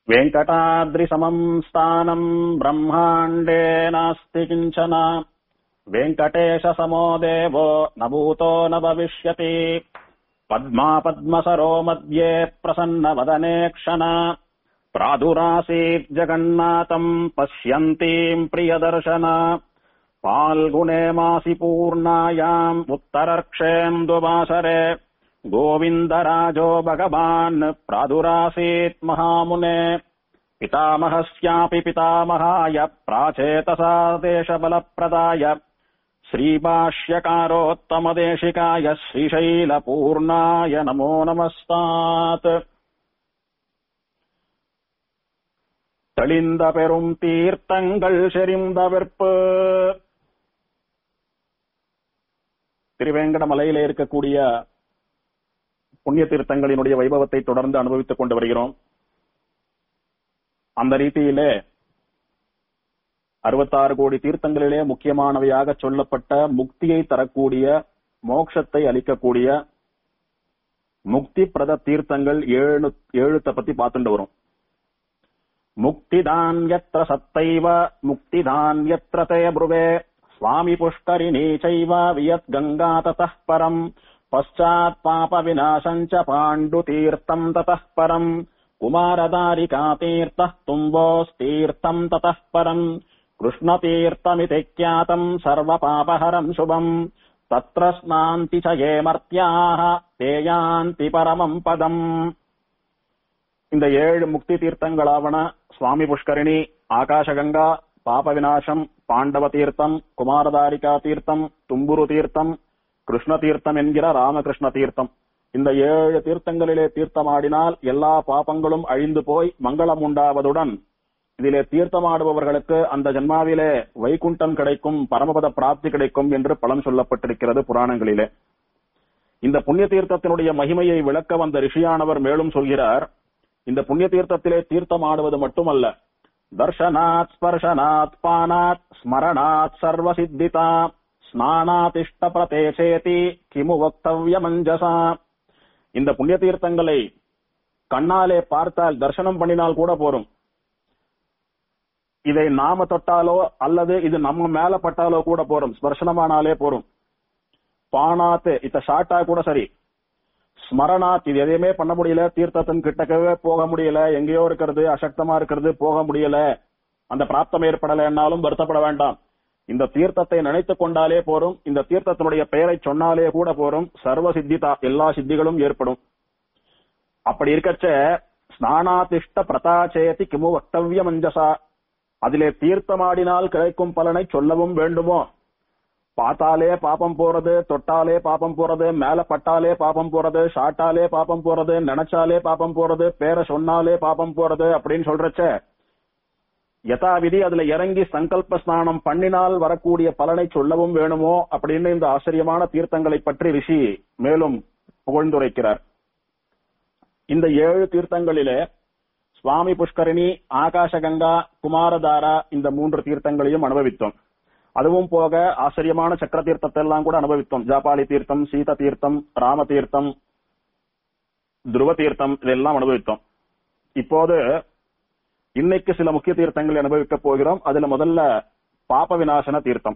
वेङ्कटाद्रिसमम् स्थानम् ब्रह्माण्डे नास्ति किञ्चन वेङ्कटेशसमो देवो न भूतो न भविष्यति पद्मा पद्मसरो मध्ये प्रसन्नवदने क्षण प्रादुरासीत् जगन्नाथम् पश्यन्तीम् प्रियदर्शन फाल्गुणे मासि पूर्णायाम् उत्तरर्क्षेन्दुवासरे गोविन्दराजो भगवान् प्रादुरासीत् महामुने पितामहस्यापि पितामहाय प्राचेतसा देशबलप्रदाय श्रीभाष्यकारोत्तमदेशिकाय श्रीशैलपूर्णाय नमो नमस्तात् தெளிந்த பெரும் தீர்த்தங்கள் செறிந்த வெற்பு திருவேங்கட மலையிலே இருக்கக்கூடிய புண்ணிய தீர்த்தங்களினுடைய வைபவத்தை தொடர்ந்து அனுபவித்துக் கொண்டு வருகிறோம் அந்த ரீதியிலே அறுபத்தாறு கோடி தீர்த்தங்களிலே முக்கியமானவையாக சொல்லப்பட்ட முக்தியை தரக்கூடிய மோட்சத்தை அளிக்கக்கூடிய முக்தி பிரத தீர்த்தங்கள் ஏழு ஏழுத்தை பத்தி பார்த்துட்டு வரும் முக்திதான் யத்ர சத்தைவ முக்திதான் யத்ர தே ப்ருவே சுவாமி புஷ்கரிணீ சைவ வியத் கங்கா ததः பரம் பశ్చాத் பாப விநாசஞ்ச பாண்டு தீர்த்தம் ததः பரம் குமாரதாரிகா தீர்த்தः தும்போஸ்தீர்த்தம் ததः பரம் कृष्णतीर्थमिति ख्यातम् सर्वपापहरम् शुभम् तत्र स्नान्ति च ये मर्त्याः ते यान्ति பரமம் பதம் இந்த ஏழு முக்தி தீர்த்தங்களாவன சுவாமி புஷ்கரிணி ஆகாசகங்கா பாப விநாசம் பாண்டவ தீர்த்தம் குமாரதாரிகா தீர்த்தம் தும்புரு தீர்த்தம் கிருஷ்ண தீர்த்தம் என்கிற ராமகிருஷ்ண தீர்த்தம் இந்த ஏழு தீர்த்தங்களிலே தீர்த்தமாடினால் எல்லா பாபங்களும் அழிந்து போய் மங்களம் உண்டாவதுடன் இதிலே தீர்த்தமாடுபவர்களுக்கு அந்த ஜன்மாவிலே வைகுண்டம் கிடைக்கும் பரமபத பிராப்தி கிடைக்கும் என்று பலன் சொல்லப்பட்டிருக்கிறது புராணங்களிலே இந்த புண்ணிய தீர்த்தத்தினுடைய மகிமையை விளக்க வந்த ரிஷியானவர் மேலும் சொல்கிறார் இந்த புண்ணிய தீர்த்தத்திலே தீர்த்தம் ஆடுவது மட்டுமல்ல தர்ஷனாத் ஸ்பர்ஷனாத் பானாத் ஸ்மரணாத் சர்வசித்திதா ஸ்நானாத் இஷ்ட பிரதேசேதி கிமு வக்தவ்யமஞ்சசா இந்த புண்ணிய தீர்த்தங்களை கண்ணாலே பார்த்தால் தர்சனம் பண்ணினால் கூட போரும் இதை நாம தொட்டாலோ அல்லது இது நம்ம மேல பட்டாலோ கூட போறோம் ஸ்பர்ஷனமானாலே போறோம் பானாத்து இத்த ஷார்ட்டா கூட சரி ஸ்மரணாத் இது எதையுமே பண்ண முடியல தீர்த்தத்தின் கிட்டக்கவே போக முடியல எங்கேயோ இருக்கிறது அசக்தமா இருக்கிறது போக முடியல அந்த பிராப்தம் ஏற்படலைன்னாலும் வருத்தப்பட வேண்டாம் இந்த தீர்த்தத்தை நினைத்துக் கொண்டாலே போரும் இந்த தீர்த்தத்தினுடைய பெயரை சொன்னாலே கூட போரும் சர்வ சித்திதா எல்லா சித்திகளும் ஏற்படும் அப்படி இருக்கச்ச ஸ்நானாதிஷ்ட பிரதாச்சேதி கிமு வக்தவ்ய மஞ்சசா அதிலே தீர்த்தமாடினால் கிடைக்கும் பலனை சொல்லவும் வேண்டுமோ பார்த்தாலே பாப்பம் போறது தொட்டாலே பாப்பம் போறது மேல பட்டாலே பாப்பம் போறது ஷாட்டாலே பாப்பம் போறது நினைச்சாலே பாப்பம் போறது பேரை சொன்னாலே பாப்பம் போறது அப்படின்னு சொல்றச்ச யதாவிதி அதுல இறங்கி சங்கல்ப ஸ்நானம் பண்ணினால் வரக்கூடிய பலனை சொல்லவும் வேணுமோ அப்படின்னு இந்த ஆச்சரியமான தீர்த்தங்களை பற்றி ரிஷி மேலும் புகழ்ந்துரைக்கிறார் இந்த ஏழு தீர்த்தங்களிலே சுவாமி புஷ்கரிணி ஆகாசகங்கா குமாரதாரா இந்த மூன்று தீர்த்தங்களையும் அனுபவித்தோம் அதுவும் போக ஆச்சரியமான சக்கர தீர்த்தத்தை எல்லாம் கூட அனுபவித்தோம் ஜாபாலி தீர்த்தம் சீத தீர்த்தம் ராம தீர்த்தம் துருவ தீர்த்தம் இதெல்லாம் அனுபவித்தோம் இப்போது இன்னைக்கு சில முக்கிய தீர்த்தங்களை அனுபவிக்க போகிறோம் அதுல முதல்ல பாப விநாசன தீர்த்தம்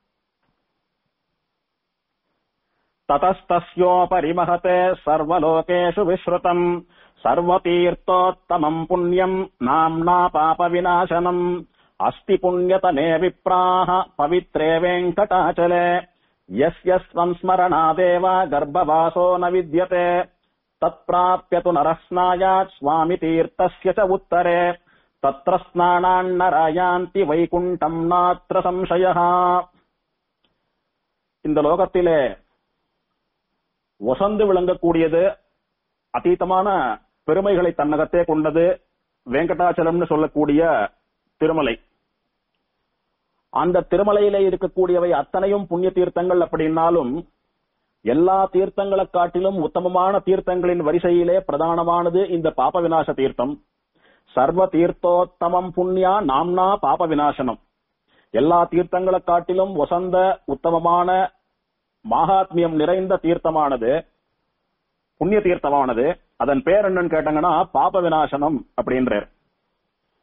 ततस्तस्योपरिमहते सर्वलोकेषु विश्रुतम् सर्वतीर्थोत्तमम् पुण्यम् नाम्ना पापविनाशनम् अस्ति पुण्यतमे विप्राः पवित्रे वेङ्कटाचले यस्य संस्मरणादेव गर्भवासो न विद्यते तत्प्राप्य तु नरः स्नायात् स्वामितीर्थस्य च उत्तरे तत्र स्नानान्नरायान्ति வைகுண்டம் நாத்திர சம்சய இந்த லோகத்திலே ஒசந்து விளங்கக்கூடியது அதீதமான பெருமைகளை தன்னகத்தே கொண்டது வெங்கடாச்சலம்னு சொல்லக்கூடிய திருமலை அந்த திருமலையிலே இருக்கக்கூடியவை அத்தனையும் புண்ணிய தீர்த்தங்கள் அப்படின்னாலும் எல்லா தீர்த்தங்களை காட்டிலும் உத்தமமான தீர்த்தங்களின் வரிசையிலே பிரதானமானது இந்த பாப விநாச தீர்த்தம் சர்வ தீர்த்தோத்தமம் புண்ணியா நாம்னா பாப விநாசனம் எல்லா தீர்த்தங்களை காட்டிலும் வசந்த உத்தமமான மகாத்மியம் நிறைந்த தீர்த்தமானது புண்ணிய தீர்த்தமானது அதன் பேர் என்னன்னு கேட்டாங்கன்னா பாப விநாசனம் அப்படின்றார்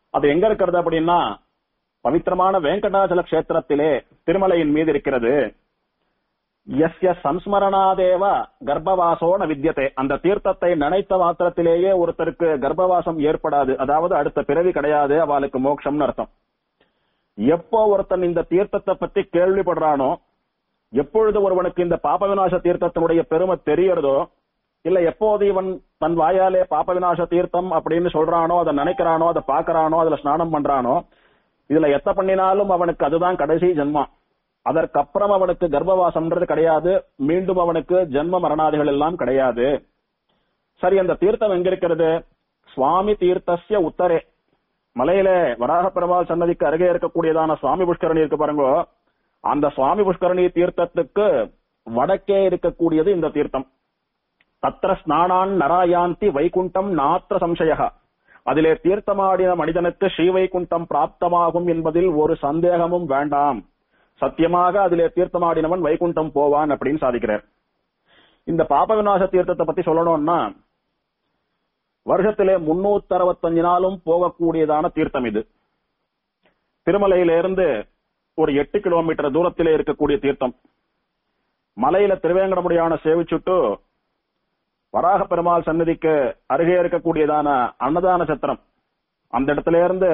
அது எங்க இருக்கிறது அப்படின்னா பவித்திரமான வெங்கடாச்சல கஷேத்திரத்திலே திருமலையின் மீது இருக்கிறது எஸ்ய சம்ஸ்மரணாதேவ கர்ப்பவாசோன வித்தியதே அந்த தீர்த்தத்தை நினைத்த மாத்திரத்திலேயே ஒருத்தருக்கு கர்ப்பவாசம் ஏற்படாது அதாவது அடுத்த பிறவி கிடையாது அவளுக்கு மோட்சம்னு அர்த்தம் எப்போ ஒருத்தன் இந்த தீர்த்தத்தை பத்தி கேள்விப்படுறானோ எப்பொழுது ஒருவனுக்கு இந்த பாப விநாச தீர்த்தத்தினுடைய பெருமை தெரியறதோ இல்ல எப்போது இவன் தன் வாயாலே பாப விநாச தீர்த்தம் அப்படின்னு சொல்றானோ அதை நினைக்கிறானோ அதை பாக்குறானோ அதுல ஸ்நானம் பண்றானோ இதுல எத்த பண்ணினாலும் அவனுக்கு அதுதான் கடைசி ஜென்மா அதற்கப்புறம் அவனுக்கு கர்ப்பவாசம்ன்றது கிடையாது மீண்டும் அவனுக்கு ஜென்ம மரணாதிகள் எல்லாம் கிடையாது சரி அந்த தீர்த்தம் எங்க இருக்கிறது சுவாமி தீர்த்தஸ்ய உத்தரே மலையில வராக பெருமாள் சன்னதிக்கு அருகே இருக்கக்கூடியதான சுவாமி புஷ்கரணி இருக்கு பாருங்க அந்த சுவாமி புஷ்கரணி தீர்த்தத்துக்கு வடக்கே இருக்கக்கூடியது இந்த தீர்த்தம் தத்திர ஸ்நானான் நராயாந்தி வைகுண்டம் நாத்திர சம்சய அதிலே தீர்த்தமாடின மனிதனுக்கு ஸ்ரீவைகுண்டம் பிராப்தமாகும் என்பதில் ஒரு சந்தேகமும் வேண்டாம் சத்தியமாக அதிலே தீர்த்தமாடினவன் வைகுண்டம் போவான் அப்படின்னு சாதிக்கிறார் இந்த பாப விநாச தீர்த்தத்தை பத்தி சொல்லணும்னா வருஷத்திலே முன்னூத்தி அறுபத்தஞ்சு நாளும் போகக்கூடியதான தீர்த்தம் இது திருமலையிலிருந்து ஒரு எட்டு கிலோமீட்டர் தூரத்திலே இருக்கக்கூடிய தீர்த்தம் மலையில திருவேங்கடமுடியான சேவிச்சுட்டு வராக பெருமாள் சன்னதிக்கு அருகே இருக்கக்கூடியதான அன்னதான சத்திரம் அந்த இடத்துல இருந்து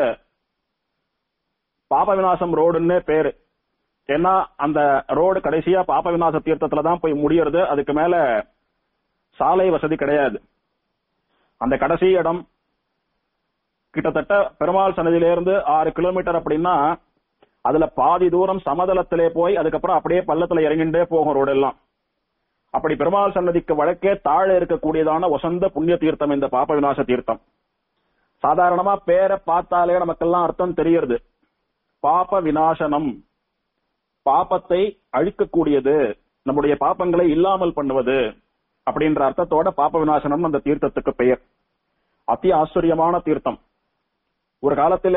பாப விநாசம் ரோடுன்னு பேரு ஏன்னா அந்த ரோடு கடைசியா பாப விநாச தீர்த்தத்துல தான் போய் முடியறது அதுக்கு மேல சாலை வசதி கிடையாது அந்த கடைசி இடம் கிட்டத்தட்ட பெருமாள் சன்னதியிலிருந்து ஆறு கிலோமீட்டர் அப்படின்னா அதுல பாதி தூரம் சமதளத்திலே போய் அதுக்கப்புறம் அப்படியே பள்ளத்துல இறங்கிண்டே போகும் ரோடு எல்லாம் அப்படி பெருமாள் சன்னதிக்கு வழக்கே தாழ இருக்கக்கூடியதான வசந்த புண்ணிய தீர்த்தம் இந்த பாப விநாச தீர்த்தம் சாதாரணமா பேரை பார்த்தாலே நமக்கெல்லாம் அர்த்தம் தெரியறது பாப விநாசனம் பாபத்தை அழிக்கக்கூடியது நம்முடைய பாப்பங்களை இல்லாமல் பண்ணுவது அப்படின்ற அர்த்தத்தோட பாப விநாசனம் அந்த தீர்த்தத்துக்கு பெயர் அதி ஆச்சரியமான தீர்த்தம் ஒரு காலத்தில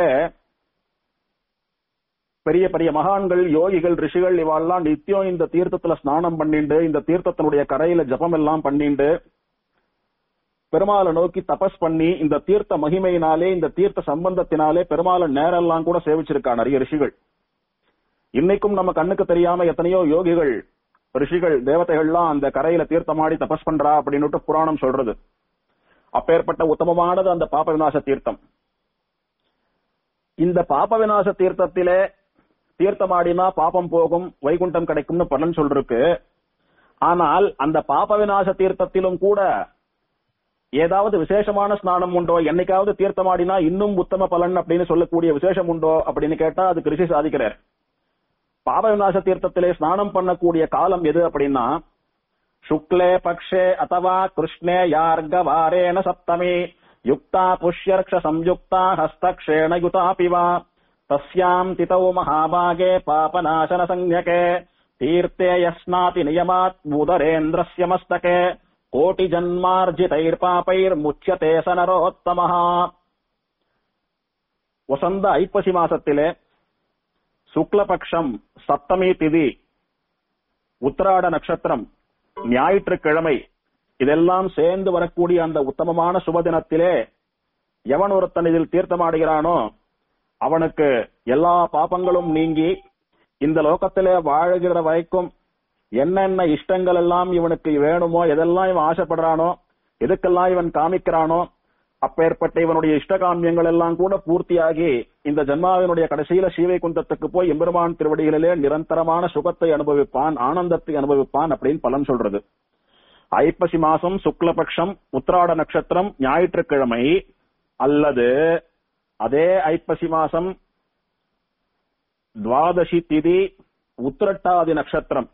பெரிய பெரிய மகான்கள் யோகிகள் ரிஷிகள் இவாள்லாம் நித்தியம் இந்த தீர்த்தத்துல ஸ்நானம் பண்ணிண்டு இந்த தீர்த்தத்தினுடைய கரையில ஜபம் எல்லாம் பண்ணிண்டு பெருமாளை நோக்கி தபஸ் பண்ணி இந்த தீர்த்த மகிமையினாலே இந்த தீர்த்த சம்பந்தத்தினாலே பெருமாளை நேரெல்லாம் கூட சேவிச்சிருக்கா நிறைய ரிஷிகள் இன்னைக்கும் நம்ம கண்ணுக்கு தெரியாம எத்தனையோ யோகிகள் ரிஷிகள் தேவதைகள்லாம் அந்த கரையில தீர்த்தமாடி தபஸ் பண்றா அப்படின்னு புராணம் சொல்றது அப்பேற்பட்ட உத்தமமானது அந்த பாப விநாச தீர்த்தம் இந்த பாப விநாச தீர்த்தத்திலே தீர்த்தமாடினா பாபம் போகும் வைகுண்டம் கிடைக்கும்னு பலன் சொல்றதுக்கு ஆனால் அந்த பாப விநாச தீர்த்தத்திலும் கூட ஏதாவது விசேஷமான ஸ்நானம் உண்டோ என்னைக்காவது தீர்த்தமாடினா இன்னும் உத்தம பலன் அப்படின்னு சொல்லக்கூடிய விசேஷம் உண்டோ அப்படின்னு கேட்டா அதுக்கு ரிஷி சாதிக்கிறார் பாப விநாச தீர்த்தத்திலே ஸ்நானம் பண்ணக்கூடிய காலம் எது அப்படின்னா சுக்லே பக்ஷே அத்தவா கிருஷ்ணே யார்கவாரேன சப்தமி யுக்தா புஷ்யர்க்ஷ சம்யுக்தா ஹஸ்தக்ஷேண யுதாபிவா தஸ்யாம் திதௌ மகாபாகே பாபநாசன சஞ்ஞகே தீர்த்தே யஸ்னாதி நியமாத் உதரேந்திரஸ்ய மஸ்தகே கோட்டி ஜன்மார்ஜிதைர்பாபைர் முச்சியதே சனரோத்தமஹா வசந்த ஐப்பசி மாசத்திலே சுக்லபக்ஷம் சப்தமி திதி உத்திராட நட்சத்திரம் ஞாயிற்றுக்கிழமை இதெல்லாம் சேர்ந்து வரக்கூடிய அந்த உத்தமமான சுபதினத்திலே எவன் ஒருத்தன் இதில் தீர்த்தமாடுகிறானோ அவனுக்கு எல்லா பாபங்களும் நீங்கி இந்த லோகத்திலே வாழுகிற வரைக்கும் என்னென்ன இஷ்டங்கள் எல்லாம் இவனுக்கு வேணுமோ எதெல்லாம் இவன் ஆசைப்படுறானோ எதுக்கெல்லாம் இவன் காமிக்கிறானோ அப்பேற்பட்ட இவனுடைய இஷ்டகாமியங்கள் எல்லாம் கூட பூர்த்தியாகி இந்த ஜன்மாவினுடைய கடைசியில ஸ்ரீவைகுண்டத்துக்கு போய் எம்பெருமான் திருவடிகளிலே நிரந்தரமான சுகத்தை அனுபவிப்பான் ஆனந்தத்தை அனுபவிப்பான் அப்படின்னு பலன் சொல்றது ஐப்பசி மாசம் சுக்லபக்ஷம் உத்திராட நட்சத்திரம் ஞாயிற்றுக்கிழமை அல்லது அதே ஐப்பசி மாசம் துவாதசி திதி உத்திரட்டாதி நட்சத்திரம்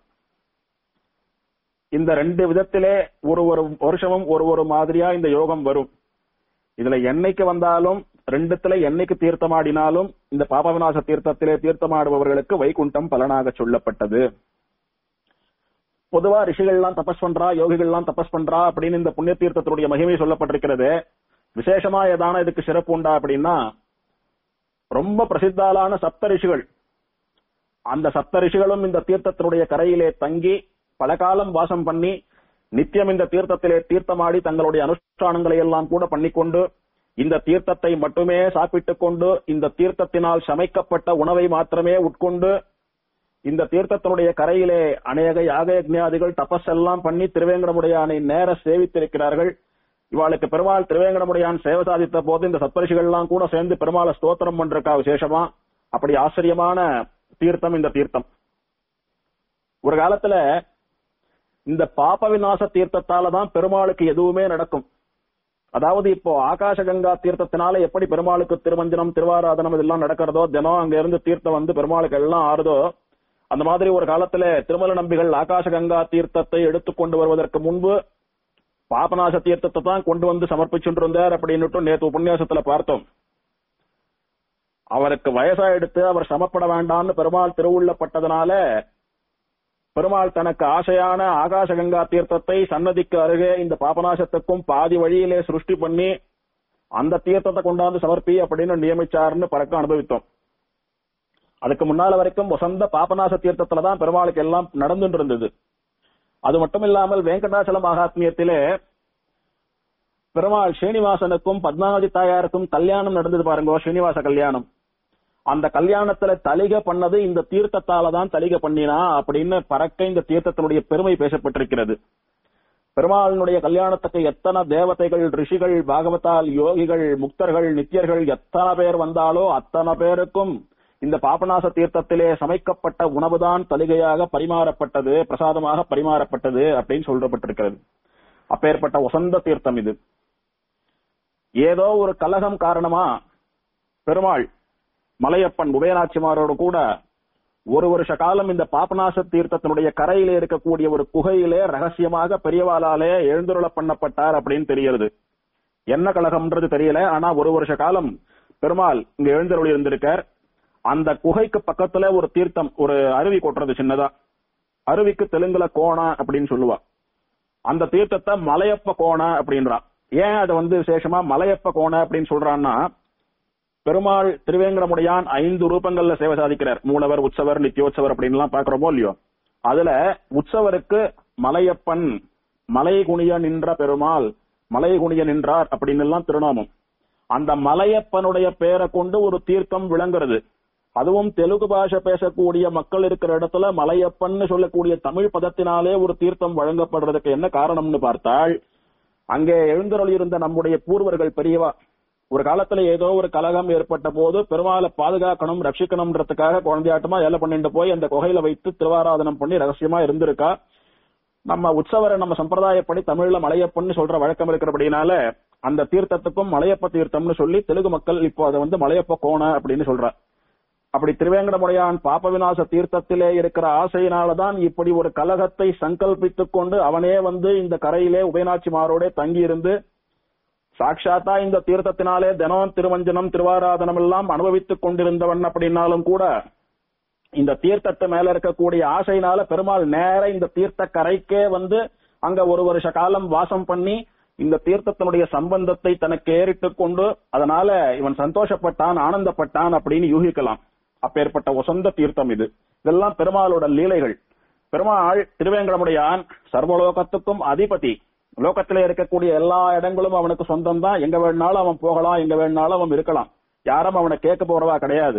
இந்த ரெண்டு விதத்திலே ஒரு ஒரு வருஷமும் ஒரு ஒரு மாதிரியா இந்த யோகம் வரும் இதுல என்னைக்கு வந்தாலும் ரெண்டுத்துல என்னைக்கு தீர்த்தமாடினாலும் இந்த பாபவிநாச தீர்த்தத்திலே தீர்த்தமாடுபவர்களுக்கு வைகுண்டம் பலனாக சொல்லப்பட்டது பொதுவா ரிஷிகள்லாம் தபஸ் பண்றா யோகிகள்லாம் தபஸ் பண்றா அப்படின்னு இந்த புண்ணிய தீர்த்தத்தினுடைய மகிமை சொல்லப்பட்டிருக்கிறது விசேஷமா ஏதான இதுக்கு சிறப்பு உண்டா அப்படின்னா ரொம்ப பிரசித்தாலான சப்த ரிஷிகள் அந்த சப்த ரிஷிகளும் இந்த தீர்த்தத்தினுடைய கரையிலே தங்கி பல காலம் வாசம் பண்ணி நித்தியம் இந்த தீர்த்தத்திலே தீர்த்தமாடி தங்களுடைய அனுஷ்டானங்களை எல்லாம் கூட பண்ணிக்கொண்டு இந்த தீர்த்தத்தை மட்டுமே சாப்பிட்டுக் கொண்டு இந்த தீர்த்தத்தினால் சமைக்கப்பட்ட உணவை மாத்திரமே உட்கொண்டு இந்த தீர்த்தத்தினுடைய கரையிலே அநேக யாக யஜ்ஞாதிகள் தபஸ் எல்லாம் பண்ணி திருவேங்கடமுடையானை நேர சேவித்திருக்கிறார்கள் இவாளுக்கு பெருமாள் திருவேங்கடமுடையான் சேவை சாதித்த போது இந்த சத்பரிஷிகள் எல்லாம் கூட சேர்ந்து பெருமாளை ஸ்தோத்திரம் பண்றக்கா விசேஷமா அப்படி ஆச்சரியமான தீர்த்தம் இந்த தீர்த்தம் ஒரு காலத்துல இந்த பாப விநாச தீர்த்தத்தால தான் பெருமாளுக்கு எதுவுமே நடக்கும் அதாவது இப்போ ஆகாச கங்கா தீர்த்தத்தினால எப்படி பெருமாளுக்கு திருமஞ்சனம் திருவாராதனம் இதெல்லாம் நடக்கிறதோ தினம் அங்க இருந்து தீர்த்தம் வந்து பெருமாளுக்கு எல்லாம் ஆறுதோ அந்த மாதிரி ஒரு காலத்துல திருமல நம்பிகள் ஆகாச கங்கா தீர்த்தத்தை எடுத்துக் கொண்டு வருவதற்கு முன்பு பாபநாச தீர்த்தத்தை தான் கொண்டு வந்து சமர்ப்பிச்சுட்டு இருந்தார் அப்படின்னுட்டு நேற்று உபன்யாசத்துல பார்த்தோம் அவருக்கு வயசா எடுத்து அவர் சமப்பட வேண்டாம்னு பெருமாள் திருவுள்ளப்பட்டதனால பெருமாள் தனக்கு ஆசையான ஆகாச கங்கா தீர்த்தத்தை சன்னதிக்கு அருகே இந்த பாபநாசத்துக்கும் பாதி வழியிலே சிருஷ்டி பண்ணி அந்த தீர்த்தத்தை கொண்டாந்து சமர்ப்பி அப்படின்னு நியமிச்சாருன்னு பறக்க அனுபவித்தோம் அதுக்கு முன்னால வரைக்கும் வசந்த பாபநாச தீர்த்தத்துல தான் பெருமாளுக்கு எல்லாம் நடந்துட்டு இருந்தது அது மட்டும் இல்லாமல் வெங்கடாச்சல மகாத்மியத்திலே பெருமாள் ஸ்ரீனிவாசனுக்கும் பத்மாவதி தாயாருக்கும் கல்யாணம் நடந்தது பாருங்க ஸ்ரீனிவாச கல்யாணம் அந்த கல்யாணத்துல தலிக பண்ணது இந்த தீர்த்தத்தால தான் தலிக பண்ணினா அப்படின்னு பறக்க இந்த தீர்த்தத்தினுடைய பெருமை பேசப்பட்டிருக்கிறது பெருமாளினுடைய கல்யாணத்துக்கு எத்தனை தேவதைகள் ரிஷிகள் பாகவதால் யோகிகள் முக்தர்கள் நித்தியர்கள் எத்தனை பேர் வந்தாலோ அத்தனை பேருக்கும் இந்த பாபநாச தீர்த்தத்திலே சமைக்கப்பட்ட உணவுதான் தலிகையாக பரிமாறப்பட்டது பிரசாதமாக பரிமாறப்பட்டது அப்படின்னு சொல்லப்பட்டிருக்கிறது அப்பேற்பட்ட வசந்த தீர்த்தம் இது ஏதோ ஒரு கலகம் காரணமா பெருமாள் மலையப்பன் உபயநாச்சிமாரோடு கூட ஒரு வருஷ காலம் இந்த பாபநாச தீர்த்தத்தினுடைய கரையிலே இருக்கக்கூடிய ஒரு குகையிலே ரகசியமாக பெரியவாளாலே எழுந்துருள பண்ணப்பட்டார் அப்படின்னு தெரிகிறது என்ன கழகம்ன்றது தெரியல ஆனா ஒரு வருஷ காலம் பெருமாள் இங்க எழுந்தருளி இருந்திருக்கார் அந்த குகைக்கு பக்கத்துல ஒரு தீர்த்தம் ஒரு அருவி கொட்டுறது சின்னதா அருவிக்கு தெலுங்குல கோணா அப்படின்னு சொல்லுவா அந்த தீர்த்தத்தை மலையப்ப கோண அப்படின்றா ஏன் அதை வந்து விசேஷமா மலையப்ப கோண அப்படின்னு சொல்றான்னா பெருமாள் திருவேங்கடமுடையான் ஐந்து ரூபங்கள்ல சேவை சாதிக்கிறார் மூலவர் உற்சவர் நித்தியோற்சவர் அப்படின்னு எல்லாம் பாக்குறோமோ இல்லையோ அதுல உற்சவருக்கு மலையப்பன் மலை குனிய நின்ற பெருமாள் மலை குனிய நின்றார் அப்படின்னு எல்லாம் திருநாமம் அந்த மலையப்பனுடைய பேரை கொண்டு ஒரு தீர்க்கம் விளங்குறது அதுவும் தெலுங்கு பாஷை பேசக்கூடிய மக்கள் இருக்கிற இடத்துல மலையப்பன்னு சொல்லக்கூடிய தமிழ் பதத்தினாலே ஒரு தீர்த்தம் வழங்கப்படுறதுக்கு என்ன காரணம்னு பார்த்தால் அங்கே எழுந்தருளி இருந்த நம்முடைய பூர்வர்கள் பெரியவா ஒரு காலத்துல ஏதோ ஒரு கலகம் ஏற்பட்ட போது பெருமாளை பாதுகாக்கணும் ரட்சிக்கணும்ன்றதுக்காக குழந்தையாட்டமா ஏல பண்ணிட்டு போய் அந்த குகையில வைத்து திருவாராதனம் பண்ணி ரகசியமா இருந்திருக்கா நம்ம உற்சவரை நம்ம சம்பிரதாயப்படி தமிழ்ல மலையப்பன்னு சொல்ற வழக்கம் இருக்கிறபடினால அந்த தீர்த்தத்துக்கும் மலையப்ப தீர்த்தம்னு சொல்லி தெலுங்கு மக்கள் இப்போ அதை வந்து மலையப்ப கோண அப்படின்னு சொல்ற அப்படி திருவேங்கடமுடையான் பாப விநாச தீர்த்தத்திலே இருக்கிற ஆசையினாலதான் இப்படி ஒரு கலகத்தை சங்கல்பித்துக் கொண்டு அவனே வந்து இந்த கரையிலே உபயநாச்சிமாரோட தங்கி இருந்து சாட்சாத்தா இந்த தீர்த்தத்தினாலே தினம் திருவஞ்சனம் திருவாராதனம் எல்லாம் அனுபவித்துக் கொண்டிருந்தவன் அப்படின்னாலும் கூட இந்த தீர்த்தத்தை மேல இருக்கக்கூடிய ஆசையினால பெருமாள் நேர இந்த தீர்த்த கரைக்கே வந்து அங்க ஒரு வருஷ காலம் வாசம் பண்ணி இந்த தீர்த்தத்தினுடைய சம்பந்தத்தை தனக்கு ஏறிட்டுக் கொண்டு அதனால இவன் சந்தோஷப்பட்டான் ஆனந்தப்பட்டான் அப்படின்னு யூகிக்கலாம் அப்பேற்பட்ட உசந்த தீர்த்தம் இது இதெல்லாம் பெருமாளோட லீலைகள் பெருமாள் திருவேங்கடமுடையான் சர்வலோகத்துக்கும் அதிபதி லோகத்திலே இருக்கக்கூடிய எல்லா இடங்களும் அவனுக்கு சொந்தம் தான் எங்க வேணாலும் அவன் போகலாம் எங்க வேணாலும் அவன் இருக்கலாம் யாரும் அவனை கேட்க போறவா கிடையாது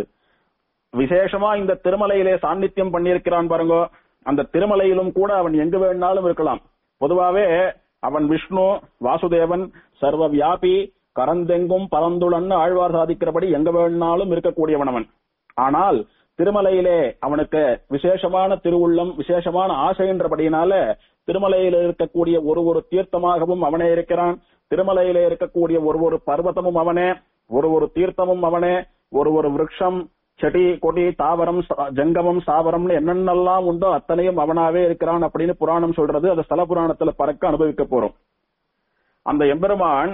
விசேஷமா இந்த திருமலையிலே சாநித்தியம் பண்ணியிருக்கிறான் பாருங்க அந்த திருமலையிலும் கூட அவன் எங்கு வேணாலும் இருக்கலாம் பொதுவாவே அவன் விஷ்ணு வாசுதேவன் சர்வ வியாபி கரந்தெங்கும் பரந்துளன்னு ஆழ்வார் சாதிக்கிறபடி எங்க வேணாலும் இருக்கக்கூடியவன் அவன் ஆனால் திருமலையிலே அவனுக்கு விசேஷமான திருவுள்ளம் விசேஷமான ஆசைன்றபடியினால திருமலையில இருக்கக்கூடிய ஒரு ஒரு தீர்த்தமாகவும் அவனே இருக்கிறான் திருமலையில இருக்கக்கூடிய ஒரு ஒரு பர்வதமும் அவனே ஒரு ஒரு தீர்த்தமும் அவனே ஒரு ஒரு விருட்சம் செடி கொடி தாவரம் சா- ஜங்கமம் சாவரம்னு என்னென்னலாம் உண்டோ அத்தனையும் அவனாவே இருக்கிறான் அப்படின்னு புராணம் சொல்றது அது ஸ்தல புராணத்துல பறக்க அனுபவிக்க போறோம் அந்த எம்பெருமான்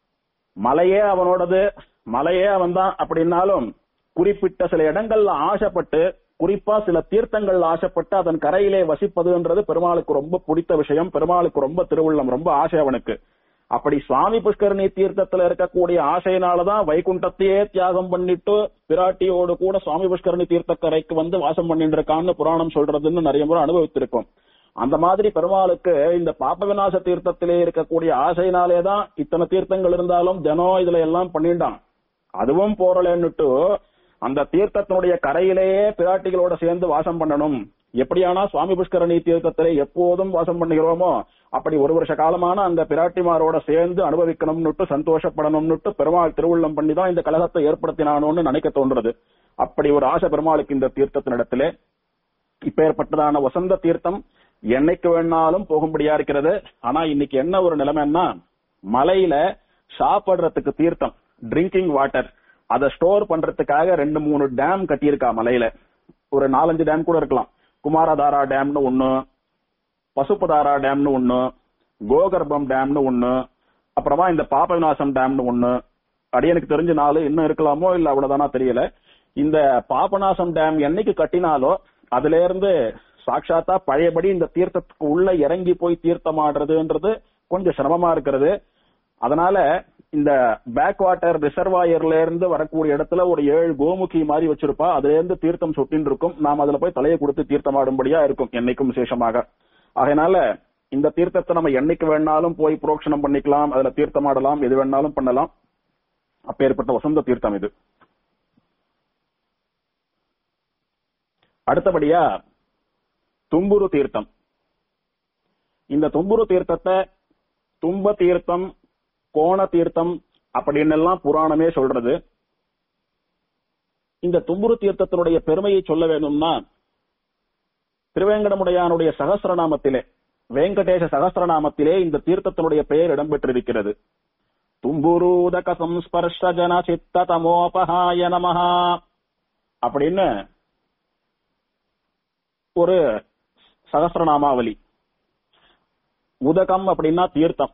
மலையே அவனோடது மலையே அவன்தான் அப்படின்னாலும் குறிப்பிட்ட சில இடங்கள்ல ஆசைப்பட்டு குறிப்பா சில தீர்த்தங்கள்ல ஆசைப்பட்டு அதன் கரையிலே வசிப்பதுன்றது பெருமாளுக்கு ரொம்ப பிடித்த விஷயம் பெருமாளுக்கு ரொம்ப திருவுள்ளம் ரொம்ப ஆசை அவனுக்கு அப்படி சுவாமி புஷ்கரணி தீர்த்தத்துல இருக்கக்கூடிய ஆசையினாலதான் வைகுண்டத்தையே தியாகம் பண்ணிட்டு பிராட்டியோடு கூட சுவாமி புஷ்கரணி தீர்த்த கரைக்கு வந்து வாசம் பண்ணிட்டு இருக்கான்னு புராணம் சொல்றதுன்னு நிறைய முறை அனுபவித்திருக்கோம் அந்த மாதிரி பெருமாளுக்கு இந்த பாப விநாச தீர்த்தத்திலே இருக்கக்கூடிய ஆசையினாலே தான் இத்தனை தீர்த்தங்கள் இருந்தாலும் தினம் இதுல எல்லாம் பண்ணிட்டான் அதுவும் போறலன்னுட்டு அந்த தீர்த்தத்தினுடைய கரையிலேயே பிராட்டிகளோட சேர்ந்து வாசம் பண்ணணும் எப்படியானா சுவாமி புஷ்கரணி தீர்த்தத்திலே எப்போதும் வாசம் பண்ணுகிறோமோ அப்படி ஒரு வருஷ காலமான அந்த பிராட்டிமாரோட சேர்ந்து அனுபவிக்கணும்னுட்டு சந்தோஷப்படணும்னுட்டு பெருமாள் திருவுள்ளம் பண்ணி தான் இந்த கழகத்தை ஏற்படுத்தினானோன்னு நினைக்க தோன்றது அப்படி ஒரு ஆசை பெருமாளுக்கு இந்த தீர்த்தத்தினிடத்திலே இப்பேற்பட்டதான வசந்த தீர்த்தம் என்னைக்கு வேணாலும் போகும்படியா இருக்கிறது ஆனா இன்னைக்கு என்ன ஒரு நிலைமைன்னா மலையில சாப்பிடுறதுக்கு தீர்த்தம் ட்ரிங்கிங் வாட்டர் அதை ஸ்டோர் பண்றதுக்காக ரெண்டு மூணு டேம் கட்டியிருக்கா மலையில ஒரு நாலஞ்சு டேம் கூட இருக்கலாம் குமாரதாரா டேம்னு ஒண்ணு பசுபதாரா டேம்னு ஒண்ணு கோகர்ப்பம் டேம்னு ஒண்ணு அப்புறமா இந்த பாப விநாசம் டேம்னு ஒண்ணு அடியனுக்கு தெரிஞ்ச நாலு இன்னும் இருக்கலாமோ இல்ல அவ்வளவுதானா தெரியல இந்த பாபநாசம் டேம் என்னைக்கு கட்டினாலோ அதுல இருந்து சாட்சாத்தா பழையபடி இந்த தீர்த்தத்துக்கு உள்ள இறங்கி போய் தீர்த்தம் ஆடுறதுன்றது கொஞ்சம் சிரமமா இருக்கிறது அதனால இந்த பேக் வாட்டர் ரிசர்வாயர்ல இருந்து வரக்கூடிய இடத்துல ஒரு ஏழு கோமுகி மாதிரி வச்சிருப்பா அதுல இருந்து தீர்த்தம் சொட்டின்னு இருக்கும் நாம் அதுல போய் தலையை கொடுத்து தீர்த்தம் ஆடும்படியா இருக்கும் என்னைக்கும் விசேஷமாக அதனால இந்த தீர்த்தத்தை நம்ம என்னைக்கு வேணாலும் போய் புரோக்ஷனம் பண்ணிக்கலாம் அதுல தீர்த்தம் ஆடலாம் எது வேணாலும் பண்ணலாம் அப்பேற்பட்ட வசந்த தீர்த்தம் இது அடுத்தபடியா தும்புரு தீர்த்தம் இந்த தும்புரு தீர்த்தத்தை தும்ப தீர்த்தம் கோண தீர்த்தம் அப்படின்னு எல்லாம் புராணமே சொல்றது இந்த தும்புரு தீர்த்தத்தினுடைய பெருமையை சொல்ல வேணும்னா திருவேங்கடமுடையானுடைய சகசிரநாமத்திலே வெங்கடேச சகசிரநாமத்திலே இந்த தீர்த்தத்தினுடைய பெயர் இடம்பெற்றிருக்கிறது தும்புரூதக சம்ஸ்பர்ஷ ஜன சித்த தமோபகாய நமஹா அப்படின்னு ஒரு சகசிரநாமாவளி உதகம் அப்படின்னா தீர்த்தம்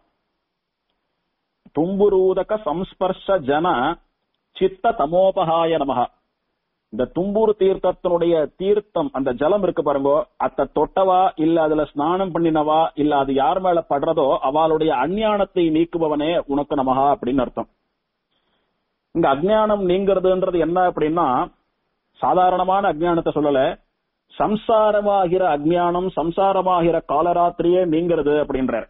தும்புரூதக சம்ஸ்பர்ஷ ஜன சித்த தமோபகாய நமகா இந்த தும்பூர் தீர்த்தத்தினுடைய தீர்த்தம் அந்த ஜலம் இருக்கு பாருங்க அத்த தொட்டவா இல்ல அதுல ஸ்நானம் பண்ணினவா இல்ல அது யார் மேல படுறதோ அவளுடைய அஞ்ஞானத்தை நீக்குபவனே உனக்கு நமகா அப்படின்னு அர்த்தம் இங்க அஜ்ஞானம் நீங்கிறதுன்றது என்ன அப்படின்னா சாதாரணமான அஜ்ஞானத்தை சொல்லல சம்சாரமாகிற அஜ்ஞானம் சம்சாரமாகிற காலராத்திரியே நீங்கிறது அப்படின்றார்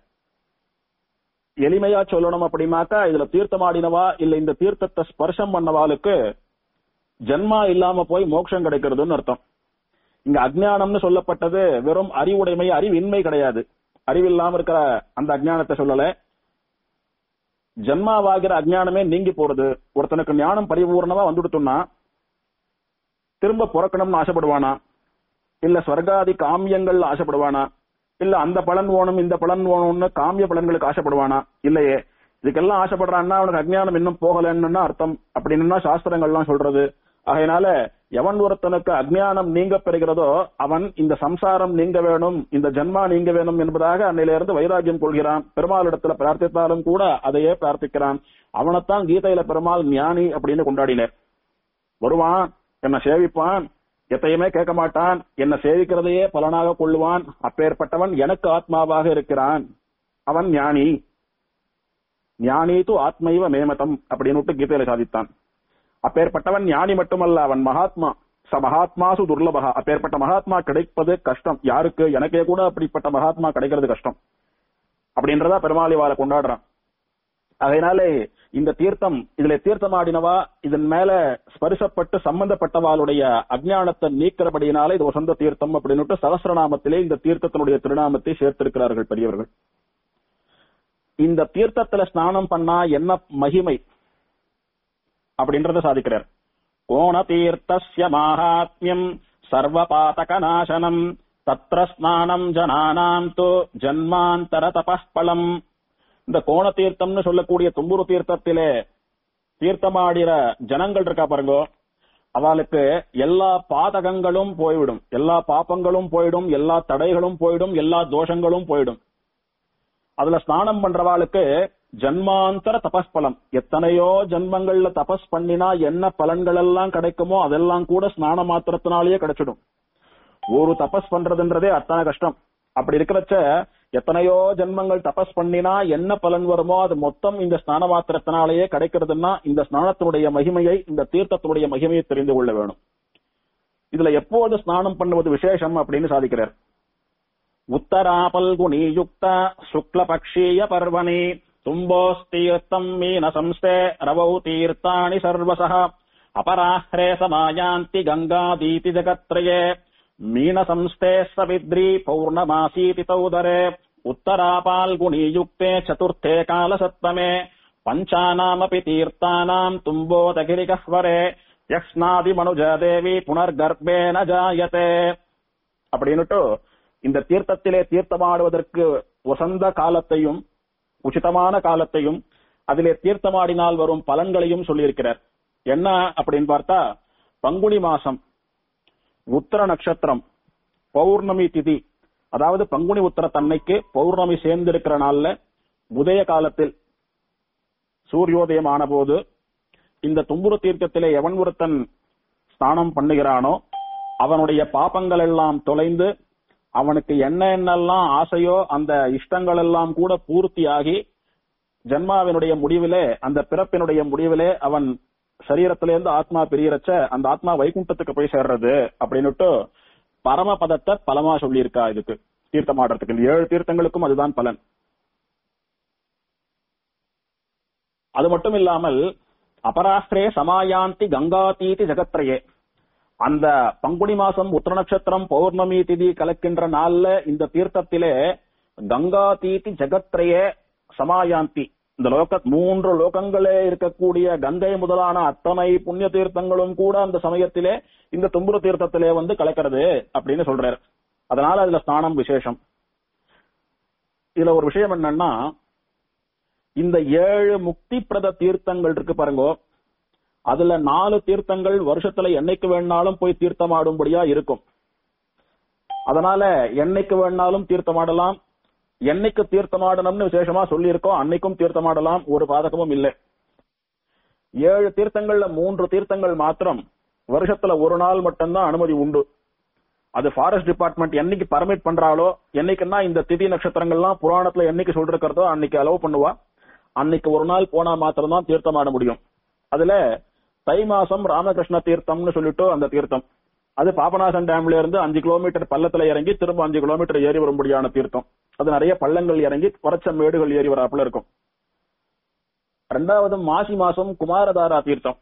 எளிமையா சொல்லணும் அப்படின்னாக்கா இதுல தீர்த்தமாடினவா இல்ல இந்த தீர்த்தத்தை ஸ்பர்ஷம் பண்ணவாளுக்கு ஜன்மா இல்லாம போய் மோட்சம் கிடைக்கிறதுன்னு அர்த்தம் இங்க அஜ்ஞானம்னு சொல்லப்பட்டது வெறும் அறிவுடைமை அறிவின்மை கிடையாது அறிவில்லாம இருக்கிற அந்த அஜ்ஞானத்தை சொல்லல ஜன்மாவாகிற அஜ்ஞானமே நீங்கி போறது ஒருத்தனுக்கு ஞானம் பரிபூர்ணமா வந்துடுத்துன்னா திரும்ப பிறக்கணும்னு ஆசைப்படுவானா இல்ல ஸ்வர்காதி காமியங்கள் ஆசைப்படுவானா இல்ல அந்த பலன் வேணும் இந்த பலன் வேணும்னு காமிய பலன்களுக்கு ஆசைப்படுவானா இல்லையே இதுக்கெல்லாம் ஆசைப்படுறான்னா அவனுக்கு அஜ்ஞானம் இன்னும் போகலன்னு அர்த்தம் அப்படின்னு சாஸ்திரங்கள்லாம் சொல்றது ஆகையினால எவன் ஒருத்தனுக்கு அஜ்ஞானம் நீங்க பெறுகிறதோ அவன் இந்த சம்சாரம் நீங்க வேணும் இந்த ஜன்மா நீங்க வேணும் என்பதாக அன்னையிலிருந்து வைராகியம் கொள்கிறான் பெருமாளிடத்துல பிரார்த்தித்தாலும் கூட அதையே பிரார்த்திக்கிறான் அவனைத்தான் கீதையில பெருமாள் ஞானி அப்படின்னு கொண்டாடினர் வருவான் என்ன சேவிப்பான் எத்தையுமே கேட்க மாட்டான் என்ன சேவிக்கிறதையே பலனாக கொள்ளுவான் அப்பேற்பட்டவன் எனக்கு ஆத்மாவாக இருக்கிறான் அவன் ஞானி ஞானி து ஆத்மைவ மேமதம் அப்படின்னு கீதையில சாதித்தான் அப்பேற்பட்டவன் ஞானி மட்டுமல்ல அவன் மகாத்மா ச மகாத்மாசு துர்லபகா அப்பேற்பட்ட மகாத்மா கிடைப்பது கஷ்டம் யாருக்கு எனக்கே கூட அப்படிப்பட்ட மகாத்மா கிடைக்கிறது கஷ்டம் அப்படின்றதா பெருமாளி வாழ கொண்டாடுறான் அதனாலே இந்த தீர்த்தம் இதுல தீர்த்தமாடினவா இதன் மேல ஸ்பரிசப்பட்டு சம்பந்தப்பட்டவாளுடைய அஜ்ஞானத்தை நீக்கிறபடியினாலே இது வசந்த தீர்த்தம் அப்படின்னு சகசிரநாமத்திலே இந்த தீர்த்தத்தினுடைய திருநாமத்தை சேர்த்திருக்கிறார்கள் பெரியவர்கள் இந்த தீர்த்தத்துல ஸ்நானம் பண்ணா என்ன மகிமை அப்படின்றத சாதிக்கிறார் கோண தீர்த்தஸ்ய மாஹாத்மியம் சர்வ பாதக நாசனம் தத்ர ஸ்நானம் ஜனானாம் து ஜன்மாந்தர தபலம் இந்த கோண தீர்த்தம்னு சொல்லக்கூடிய தும்புரு தீர்த்தத்திலே தீர்த்தமாடிற ஜனங்கள் இருக்கா பாருங்க அவளுக்கு எல்லா பாதகங்களும் போய்விடும் எல்லா பாப்பங்களும் போயிடும் எல்லா தடைகளும் போயிடும் எல்லா தோஷங்களும் போயிடும் அதுல ஸ்நானம் பண்றவாளுக்கு ஜன்மாந்தர தபஸ்பலம் எத்தனையோ ஜன்மங்கள்ல தபஸ் பண்ணினா என்ன பலன்கள் எல்லாம் கிடைக்குமோ அதெல்லாம் கூட ஸ்நான மாத்திரத்தினாலேயே கிடைச்சிடும் ஒரு தபஸ் பண்றதுன்றதே அத்தனை கஷ்டம் அப்படி இருக்கிறச்ச எத்தனையோ ஜென்மங்கள் தபஸ் பண்ணினா என்ன பலன் வருமோ அது மொத்தம் இந்த ஸ்நான மாத்திரத்தினாலேயே கிடைக்கிறதுன்னா இந்த ஸ்நானத்தினுடைய மகிமையை இந்த தீர்த்தத்தினுடைய மகிமையை தெரிந்து கொள்ள வேணும் இதுல எப்போது ஸ்நானம் பண்ணுவது விசேஷம் அப்படின்னு சாதிக்கிறார் उत्तरापल्गुणीयुक्त शुक्लपक्षीयपर्वणि तुम्बोस्तीर्थम् मीनसंस्थे रवौ तीर्थानि सर्वसः अपराह्रे समायान्ति गङ्गादीति जगत्त्रये मीनसंस्थे सविद्री पौर्णमासीति तौदरे उत्तरापाल्गुणीयुक्ते चतुर्थे कालसप्तमे पञ्चानामपि तीर्थानाम् तुम्बोदगिरिगह्वरे யக்ஷ்ணாதிமனுஜாதேவி புனர்கர்ப்பேன ஜாயதே அப்படின்னுட்டு இந்த தீர்த்தத்திலே தீர்த்தமாடுவதற்கு உசந்த காலத்தையும் உச்சிதமான காலத்தையும் அதிலே தீர்த்தமாடினால் வரும் பலன்களையும் சொல்லியிருக்கிறார் என்ன அப்படின்னு பார்த்தா பங்குனி மாசம் உத்தர நட்சத்திரம் பௌர்ணமி திதி அதாவது பங்குனி உத்தர தன்னைக்கு பௌர்ணமி சேர்ந்திருக்கிற நாள்ல உதய காலத்தில் சூரியோதயம் ஆன போது இந்த தும்புரு தீர்க்கத்திலே எவன் ஒருத்தன் ஸ்நானம் பண்ணுகிறானோ அவனுடைய பாப்பங்கள் எல்லாம் தொலைந்து அவனுக்கு என்ன என்னெல்லாம் ஆசையோ அந்த இஷ்டங்கள் எல்லாம் கூட பூர்த்தியாகி ஜன்மாவினுடைய முடிவிலே அந்த பிறப்பினுடைய முடிவிலே அவன் சரீரத்திலேருந்து ஆத்மா பிரியறச்ச அந்த ஆத்மா வைகுண்டத்துக்கு போய் சேர்றது அப்படின்னுட்டு பரமபதத்தை பலமா சொல்லியிருக்கா இதுக்கு தீர்த்தமாடுறதுக்கு இந்த ஏழு தீர்த்தங்களுக்கும் அதுதான் பலன் அது மட்டும் இல்லாமல் அபராஷ்டிரே சமாயாந்தி கங்காதீதி ஜெகத்ரயே அந்த பங்குனி மாசம் உத்திர நட்சத்திரம் பௌர்ணமி திதி கலக்கின்ற நாள்ல இந்த தீர்த்தத்திலே கங்காதீதி ஜெகத்ரயே சமாயாந்தி இந்த லோக மூன்று லோகங்களே இருக்கக்கூடிய கங்கை முதலான அத்தனை புண்ணிய தீர்த்தங்களும் கூட அந்த சமயத்திலே இந்த தும்புரு தீர்த்தத்திலே வந்து கலக்கிறது அப்படின்னு சொல்றாரு அதனால அதுல ஸ்நானம் விசேஷம் இதுல ஒரு விஷயம் என்னன்னா இந்த ஏழு முக்தி பிரத தீர்த்தங்கள் இருக்கு பாருங்க அதுல நாலு தீர்த்தங்கள் வருஷத்துல என்னைக்கு வேணாலும் போய் தீர்த்தமாடும்படியா இருக்கும் அதனால என்னைக்கு வேணாலும் தீர்த்தமாடலாம் என்னைக்கு தீர்த்தமாடணும்னு விசேஷமா சொல்லியிருக்கோம் அன்னைக்கும் தீர்த்தமாடலாம் ஒரு பாதகமும் இல்லை ஏழு தீர்த்தங்கள்ல மூன்று தீர்த்தங்கள் மாத்திரம் வருஷத்துல ஒரு நாள் மட்டும்தான் அனுமதி உண்டு அது ஃபாரஸ்ட் டிபார்ட்மெண்ட் என்னைக்கு பர்மிட் பண்றாளோ என்னைக்குன்னா இந்த திதி நட்சத்திரங்கள்லாம் புராணத்துல என்னைக்கு சொல்லிருக்கிறதோ அன்னைக்கு அலோவ் பண்ணுவா அன்னைக்கு ஒரு நாள் போனா மாத்திரம் தான் தீர்த்தம் ஆட முடியும் அதுல தை மாசம் ராமகிருஷ்ண தீர்த்தம்னு சொல்லிட்டு அந்த தீர்த்தம் அது பாபநாசன் டேம்ல இருந்து அஞ்சு கிலோமீட்டர் பள்ளத்துல இறங்கி திரும்ப அஞ்சு கிலோமீட்டர் ஏறி வரும்படியான தீர்த்தம் அது நிறைய பள்ளங்கள் இறங்கி குறைச்ச மேடுகள் ஏறி வராப்புல இருக்கும் ரெண்டாவது மாசி மாசம் குமாரதாரா தீர்த்தம்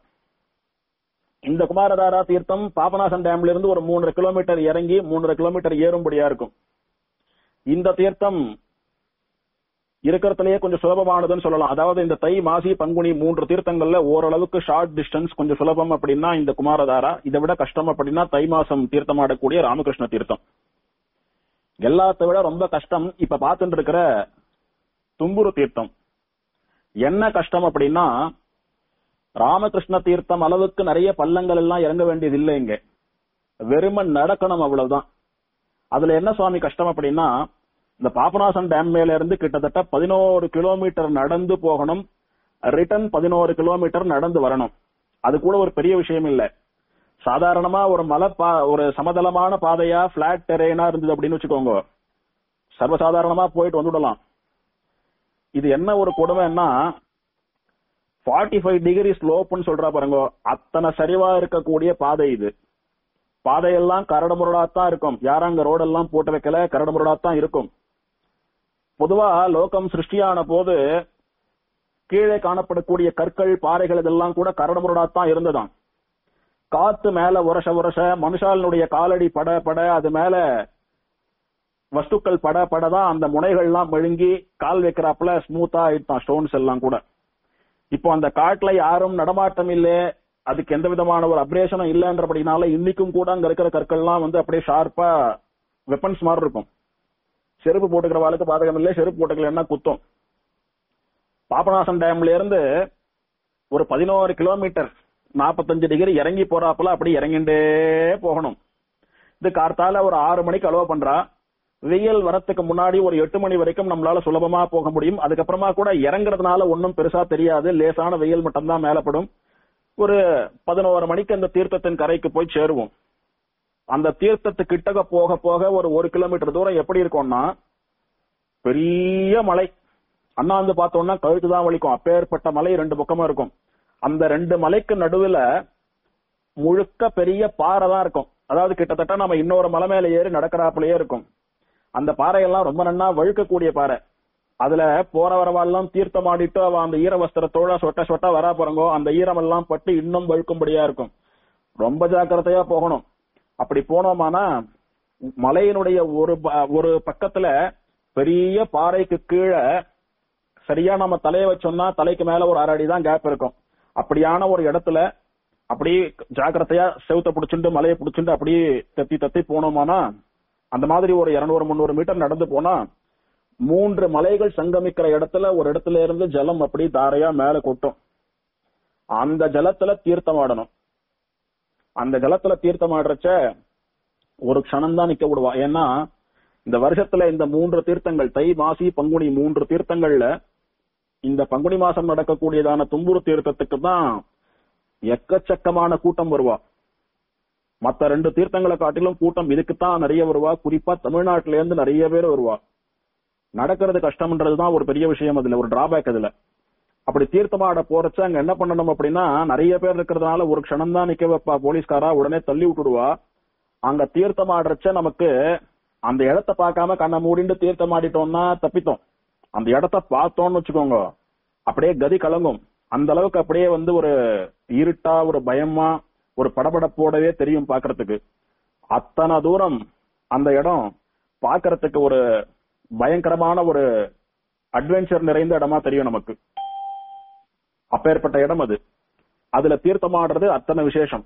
இந்த குமாரதாரா தீர்த்தம் பாபநாசன் டேம்ல இருந்து ஒரு மூன்றரை கிலோமீட்டர் இறங்கி மூன்றரை கிலோமீட்டர் ஏறும்படியா இருக்கும் இந்த தீர்த்தம் இருக்கிறதுலயே கொஞ்சம் சுலபமானதுன்னு சொல்லலாம் அதாவது இந்த தை மாசி பங்குனி மூன்று தீர்த்தங்கள்ல ஓரளவுக்கு ஷார்ட் டிஸ்டன்ஸ் கொஞ்சம் சுலபம் அப்படின்னா இந்த குமாரதாரா இதை விட கஷ்டம் அப்படின்னா தை மாசம் தீர்த்தமாடக்கூடிய ராமகிருஷ்ண தீர்த்தம் எல்லாத்தை விட ரொம்ப கஷ்டம் இப்ப பார்த்துட்டு இருக்கிற தும்புரு தீர்த்தம் என்ன கஷ்டம் அப்படின்னா ராமகிருஷ்ண தீர்த்தம் அளவுக்கு நிறைய பள்ளங்கள் எல்லாம் இறங்க வேண்டியது இல்லை இங்க வெறுமன் நடக்கணும் அவ்வளவுதான் அதுல என்ன சுவாமி கஷ்டம் அப்படின்னா இந்த பாபநாசம் டேம் மேல இருந்து கிட்டத்தட்ட பதினோரு கிலோமீட்டர் நடந்து போகணும் ரிட்டர்ன் பதினோரு கிலோமீட்டர் நடந்து வரணும் அது கூட ஒரு பெரிய விஷயம் இல்ல சாதாரணமா ஒரு மலை பா ஒரு சமதளமான பாதையா பிளாட் டெரெயினா இருந்தது அப்படின்னு வச்சுக்கோங்க சர்வசாதாரணமா போயிட்டு வந்துடலாம் இது என்ன ஒரு கொடுமைன்னா ஃபார்ட்டி ஃபைவ் டிகிரி ஸ்லோப்னு சொல்றா பாருங்க அத்தனை சரிவா இருக்கக்கூடிய பாதை இது பாதையெல்லாம் கரடுமுரடா தான் இருக்கும் யாரும் அங்க ரோடெல்லாம் போட்டு வைக்கல கரடுமுரடா தான் இருக்கும் பொதுவா லோகம் சிருஷ்டியான போது கீழே காணப்படக்கூடிய கற்கள் பாறைகள் இதெல்லாம் கூட கரடுமுரடா தான் இருந்ததாம் காத்து மேல உரச உரச மனுஷாலனுடைய காலடி பட பட அது மேல வஸ்துக்கள் பட படதான் அந்த முனைகள்லாம் மெழுங்கி கால் வைக்கிறாப்புல ஸ்மூத்தா ஆயிட்டான் ஸ்டோன்ஸ் எல்லாம் கூட இப்போ அந்த காட்டுல யாரும் நடமாட்டம் இல்ல அதுக்கு எந்த விதமான ஒரு அப்ரேஷனும் இல்லன்றபடினால இன்னைக்கும் கூட அங்க இருக்கிற கற்கள்லாம் வந்து அப்படியே ஷார்ப்பா வெப்பன்ஸ் மாதிரி இருக்கும் செருப்பு போட்டுக்கிறவாளுக்கு பாதகம் இல்லை செருப்பு போட்டுக்கலன்னா குத்தம் பாபநாசம் டேம்ல இருந்து ஒரு பதினோரு கிலோமீட்டர் நாற்பத்தஞ்சு டிகிரி இறங்கி போறாப்புல அப்படி இறங்கிண்டே போகணும் இது கார்த்தால ஒரு ஆறு மணிக்கு அலோவ் பண்றா வெயில் வரத்துக்கு முன்னாடி ஒரு எட்டு மணி வரைக்கும் நம்மளால சுலபமா போக முடியும் அதுக்கப்புறமா கூட இறங்குறதுனால ஒன்றும் பெருசா தெரியாது லேசான வெயில் மட்டும்தான் மேலப்படும் ஒரு பதினோரு மணிக்கு அந்த தீர்த்தத்தின் கரைக்கு போய் சேருவோம் அந்த தீர்த்தத்து கிட்டக போக போக ஒரு ஒரு கிலோமீட்டர் தூரம் எப்படி இருக்கும்னா பெரிய மலை அண்ணாந்து பார்த்தோம்னா கழுத்து தான் வலிக்கும் அப்பேற்பட்ட மலை ரெண்டு பக்கமா இருக்கும் அந்த ரெண்டு மலைக்கு நடுவுல முழுக்க பெரிய பாறை தான் இருக்கும் அதாவது கிட்டத்தட்ட நம்ம இன்னொரு மலை மேல ஏறி நடக்கிறாப்புலயே இருக்கும் அந்த பாறையெல்லாம் ரொம்ப நன்னா வழுக்கக்கூடிய பாறை அதுல போற வரவாள்லாம் தீர்த்தம் ஆடிட்டு அவ அந்த ஈர வஸ்திரத்தோட சொட்ட சொட்ட வரா போறங்கோ அந்த ஈரம் எல்லாம் பட்டு இன்னும் வழுக்கும்படியா இருக்கும் ரொம்ப ஜாக்கிரதையா போகணும் அப்படி போனோமானா மலையினுடைய ஒரு ப- ஒரு பக்கத்துல பெரிய பாறைக்கு கீழே சரியா நம்ம தலைய வச்சோம்னா தலைக்கு மேல ஒரு அரை அடி தான் கேப் இருக்கும் அப்படியான ஒரு இடத்துல அப்படியே ஜாக்கிரதையா செவுத்த புடிச்சுட்டு மலையை புடிச்சுட்டு அப்படியே தத்தி தத்தி போனோமானா அந்த மாதிரி ஒரு இருநூறு முந்நூறு மீட்டர் நடந்து போனா மூன்று மலைகள் சங்கமிக்கிற இடத்துல ஒரு இடத்துல இருந்து ஜலம் அப்படி தாரையா மேல கொட்டும் அந்த ஜலத்துல தீர்த்தமாடணும் அந்த ஜலத்துல தீர்த்தமாடுறச்ச ஒரு க்ஷணம் தான் நிக்க விடுவா ஏன்னா இந்த வருஷத்துல இந்த மூன்று தீர்த்தங்கள் தை மாசி பங்குனி மூன்று தீர்த்தங்கள்ல இந்த பங்குனி மாசம் நடக்கக்கூடியதான தும்புரு தீர்த்தத்துக்கு தான் எக்கச்சக்கமான கூட்டம் வருவா மத்த ரெண்டு தீர்த்தங்களை காட்டிலும் கூட்டம் இதுக்குத்தான் நிறைய வருவா குறிப்பா தமிழ்நாட்டுல இருந்து நிறைய பேர் வருவா நடக்கிறது கஷ்டம்ன்றதுதான் ஒரு பெரிய விஷயம் அதுல ஒரு டிராபேக் அதுல அப்படி தீர்த்தமாட போறச்ச அங்க என்ன பண்ணணும் அப்படின்னா நிறைய பேர் இருக்கிறதுனால ஒரு க்ஷணம் தான் நிக்க வைப்பா போலீஸ்காரா உடனே தள்ளி விட்டுடுவா அங்க தீர்த்தமாடுறச்ச நமக்கு அந்த இடத்த பார்க்காம கண்ணை மூடிட்டு தீர்த்தமாடிட்டோம்னா தப்பித்தோம் அந்த இடத்த பார்த்தோம்னு வச்சுக்கோங்க அப்படியே கதி கலங்கும் அந்த அளவுக்கு அப்படியே வந்து ஒரு இருட்டா ஒரு பயமா ஒரு படபடப்போடவே தெரியும் பார்க்கிறதுக்கு அத்தனை தூரம் அந்த இடம் பார்க்கிறதுக்கு ஒரு பயங்கரமான ஒரு அட்வென்ச்சர் நிறைந்த இடமா தெரியும் நமக்கு அப்பேற்பட்ட இடம் அது அதுல தீர்த்தமாடுறது அத்தனை விசேஷம்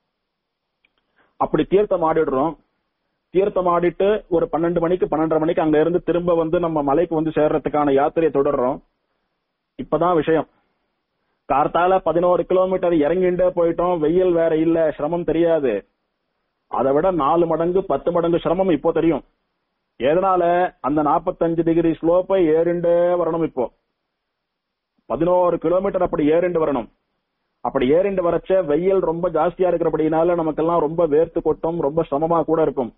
அப்படி தீர்த்தம் ஆடிடுறோம் தீர்த்தம் ஆடிட்டு ஒரு பன்னெண்டு மணிக்கு பன்னெண்டரை மணிக்கு அங்க இருந்து திரும்ப வந்து நம்ம மலைக்கு வந்து சேர்றதுக்கான யாத்திரையை தொடர்றோம் இப்பதான் விஷயம் கார்த்தால பதினோரு கிலோமீட்டர் இறங்கிண்டே போயிட்டோம் வெயில் வேற இல்ல சிரமம் தெரியாது அதை விட நாலு மடங்கு பத்து மடங்கு சிரமம் இப்போ தெரியும் எதனால அந்த 45 டிகிரி ஸ்லோப்பை ஏறிண்டே வரணும் இப்போ பதினோரு கிலோமீட்டர் அப்படி ஏறிண்டு வரணும் அப்படி ஏறிண்டு வரச்ச வெயில் ரொம்ப ஜாஸ்தியா இருக்கிறபடினால நமக்கெல்லாம் ரொம்ப வேர்த்து கொட்டும் ரொம்ப சிரமமா கூட இருக்கும்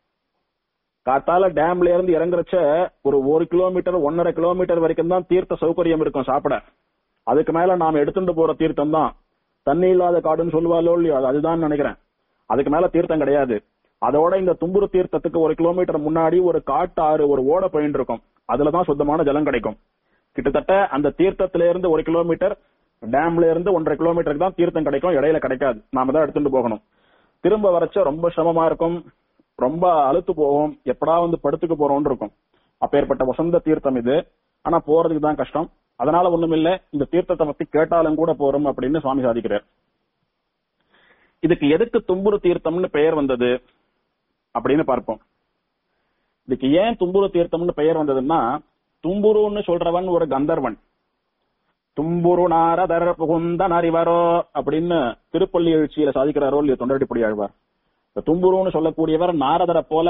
காத்தால டேம்ல இருந்து இறங்குறச்ச ஒரு ஒரு கிலோமீட்டர் ஒன்னரை கிலோமீட்டர் வரைக்கும் தான் தீர்த்த சௌகரியம் இருக்கும் சாப்பிட அதுக்கு மேல நாம எடுத்துட்டு போற தீர்த்தம் தான் தண்ணி இல்லாத காடுன்னு சொல்லுவாளோ இல்லையோ அது அதுதான் நினைக்கிறேன் அதுக்கு மேல தீர்த்தம் கிடையாது அதோட இந்த தும்புரு தீர்த்தத்துக்கு ஒரு கிலோமீட்டர் முன்னாடி ஒரு காட்டு ஆறு ஒரு ஓட போயின்னு இருக்கும் அதுலதான் சுத்தமான ஜலம் கிடைக்கும் கிட்டத்தட்ட அந்த தீர்த்தத்தில இருந்து ஒரு கிலோமீட்டர் டேம்ல இருந்து ஒன்றரை கிலோமீட்டருக்கு தான் தீர்த்தம் கிடைக்கும் இடையில கிடைக்காது நாம தான் எடுத்துட்டு போகணும் திரும்ப வரச்ச ரொம்ப சிரமமா இருக்கும் ரொம்ப அழுத்து போகும் எப்படா வந்து படுத்துக்க போறோம்னு இருக்கும் அப்பேற்பட்ட வசந்த தீர்த்தம் இது ஆனா போறதுக்கு தான் கஷ்டம் அதனால ஒண்ணும் இல்ல இந்த தீர்த்தத்தை பத்தி கேட்டாலும் கூட போறோம் அப்படின்னு சுவாமி சாதிக்கிறார் இதுக்கு எதுக்கு தும்புரு தீர்த்தம்னு பெயர் வந்தது அப்படின்னு பார்ப்போம் இதுக்கு ஏன் தும்புரு தீர்த்தம்னு பெயர் வந்ததுன்னா தும்புருன்னு சொல்றவன் ஒரு கந்தர்வன் தும்புரு நாரதர் புகுந்தன் அறிவரோ அப்படின்னு திருப்பள்ளி எழுச்சியில சாதிக்கிறாரோ இல்லையோ தொண்டடிப்படி ஆழ்வார் இந்த தும்புருன்னு சொல்லக்கூடியவர் நாரதரை போல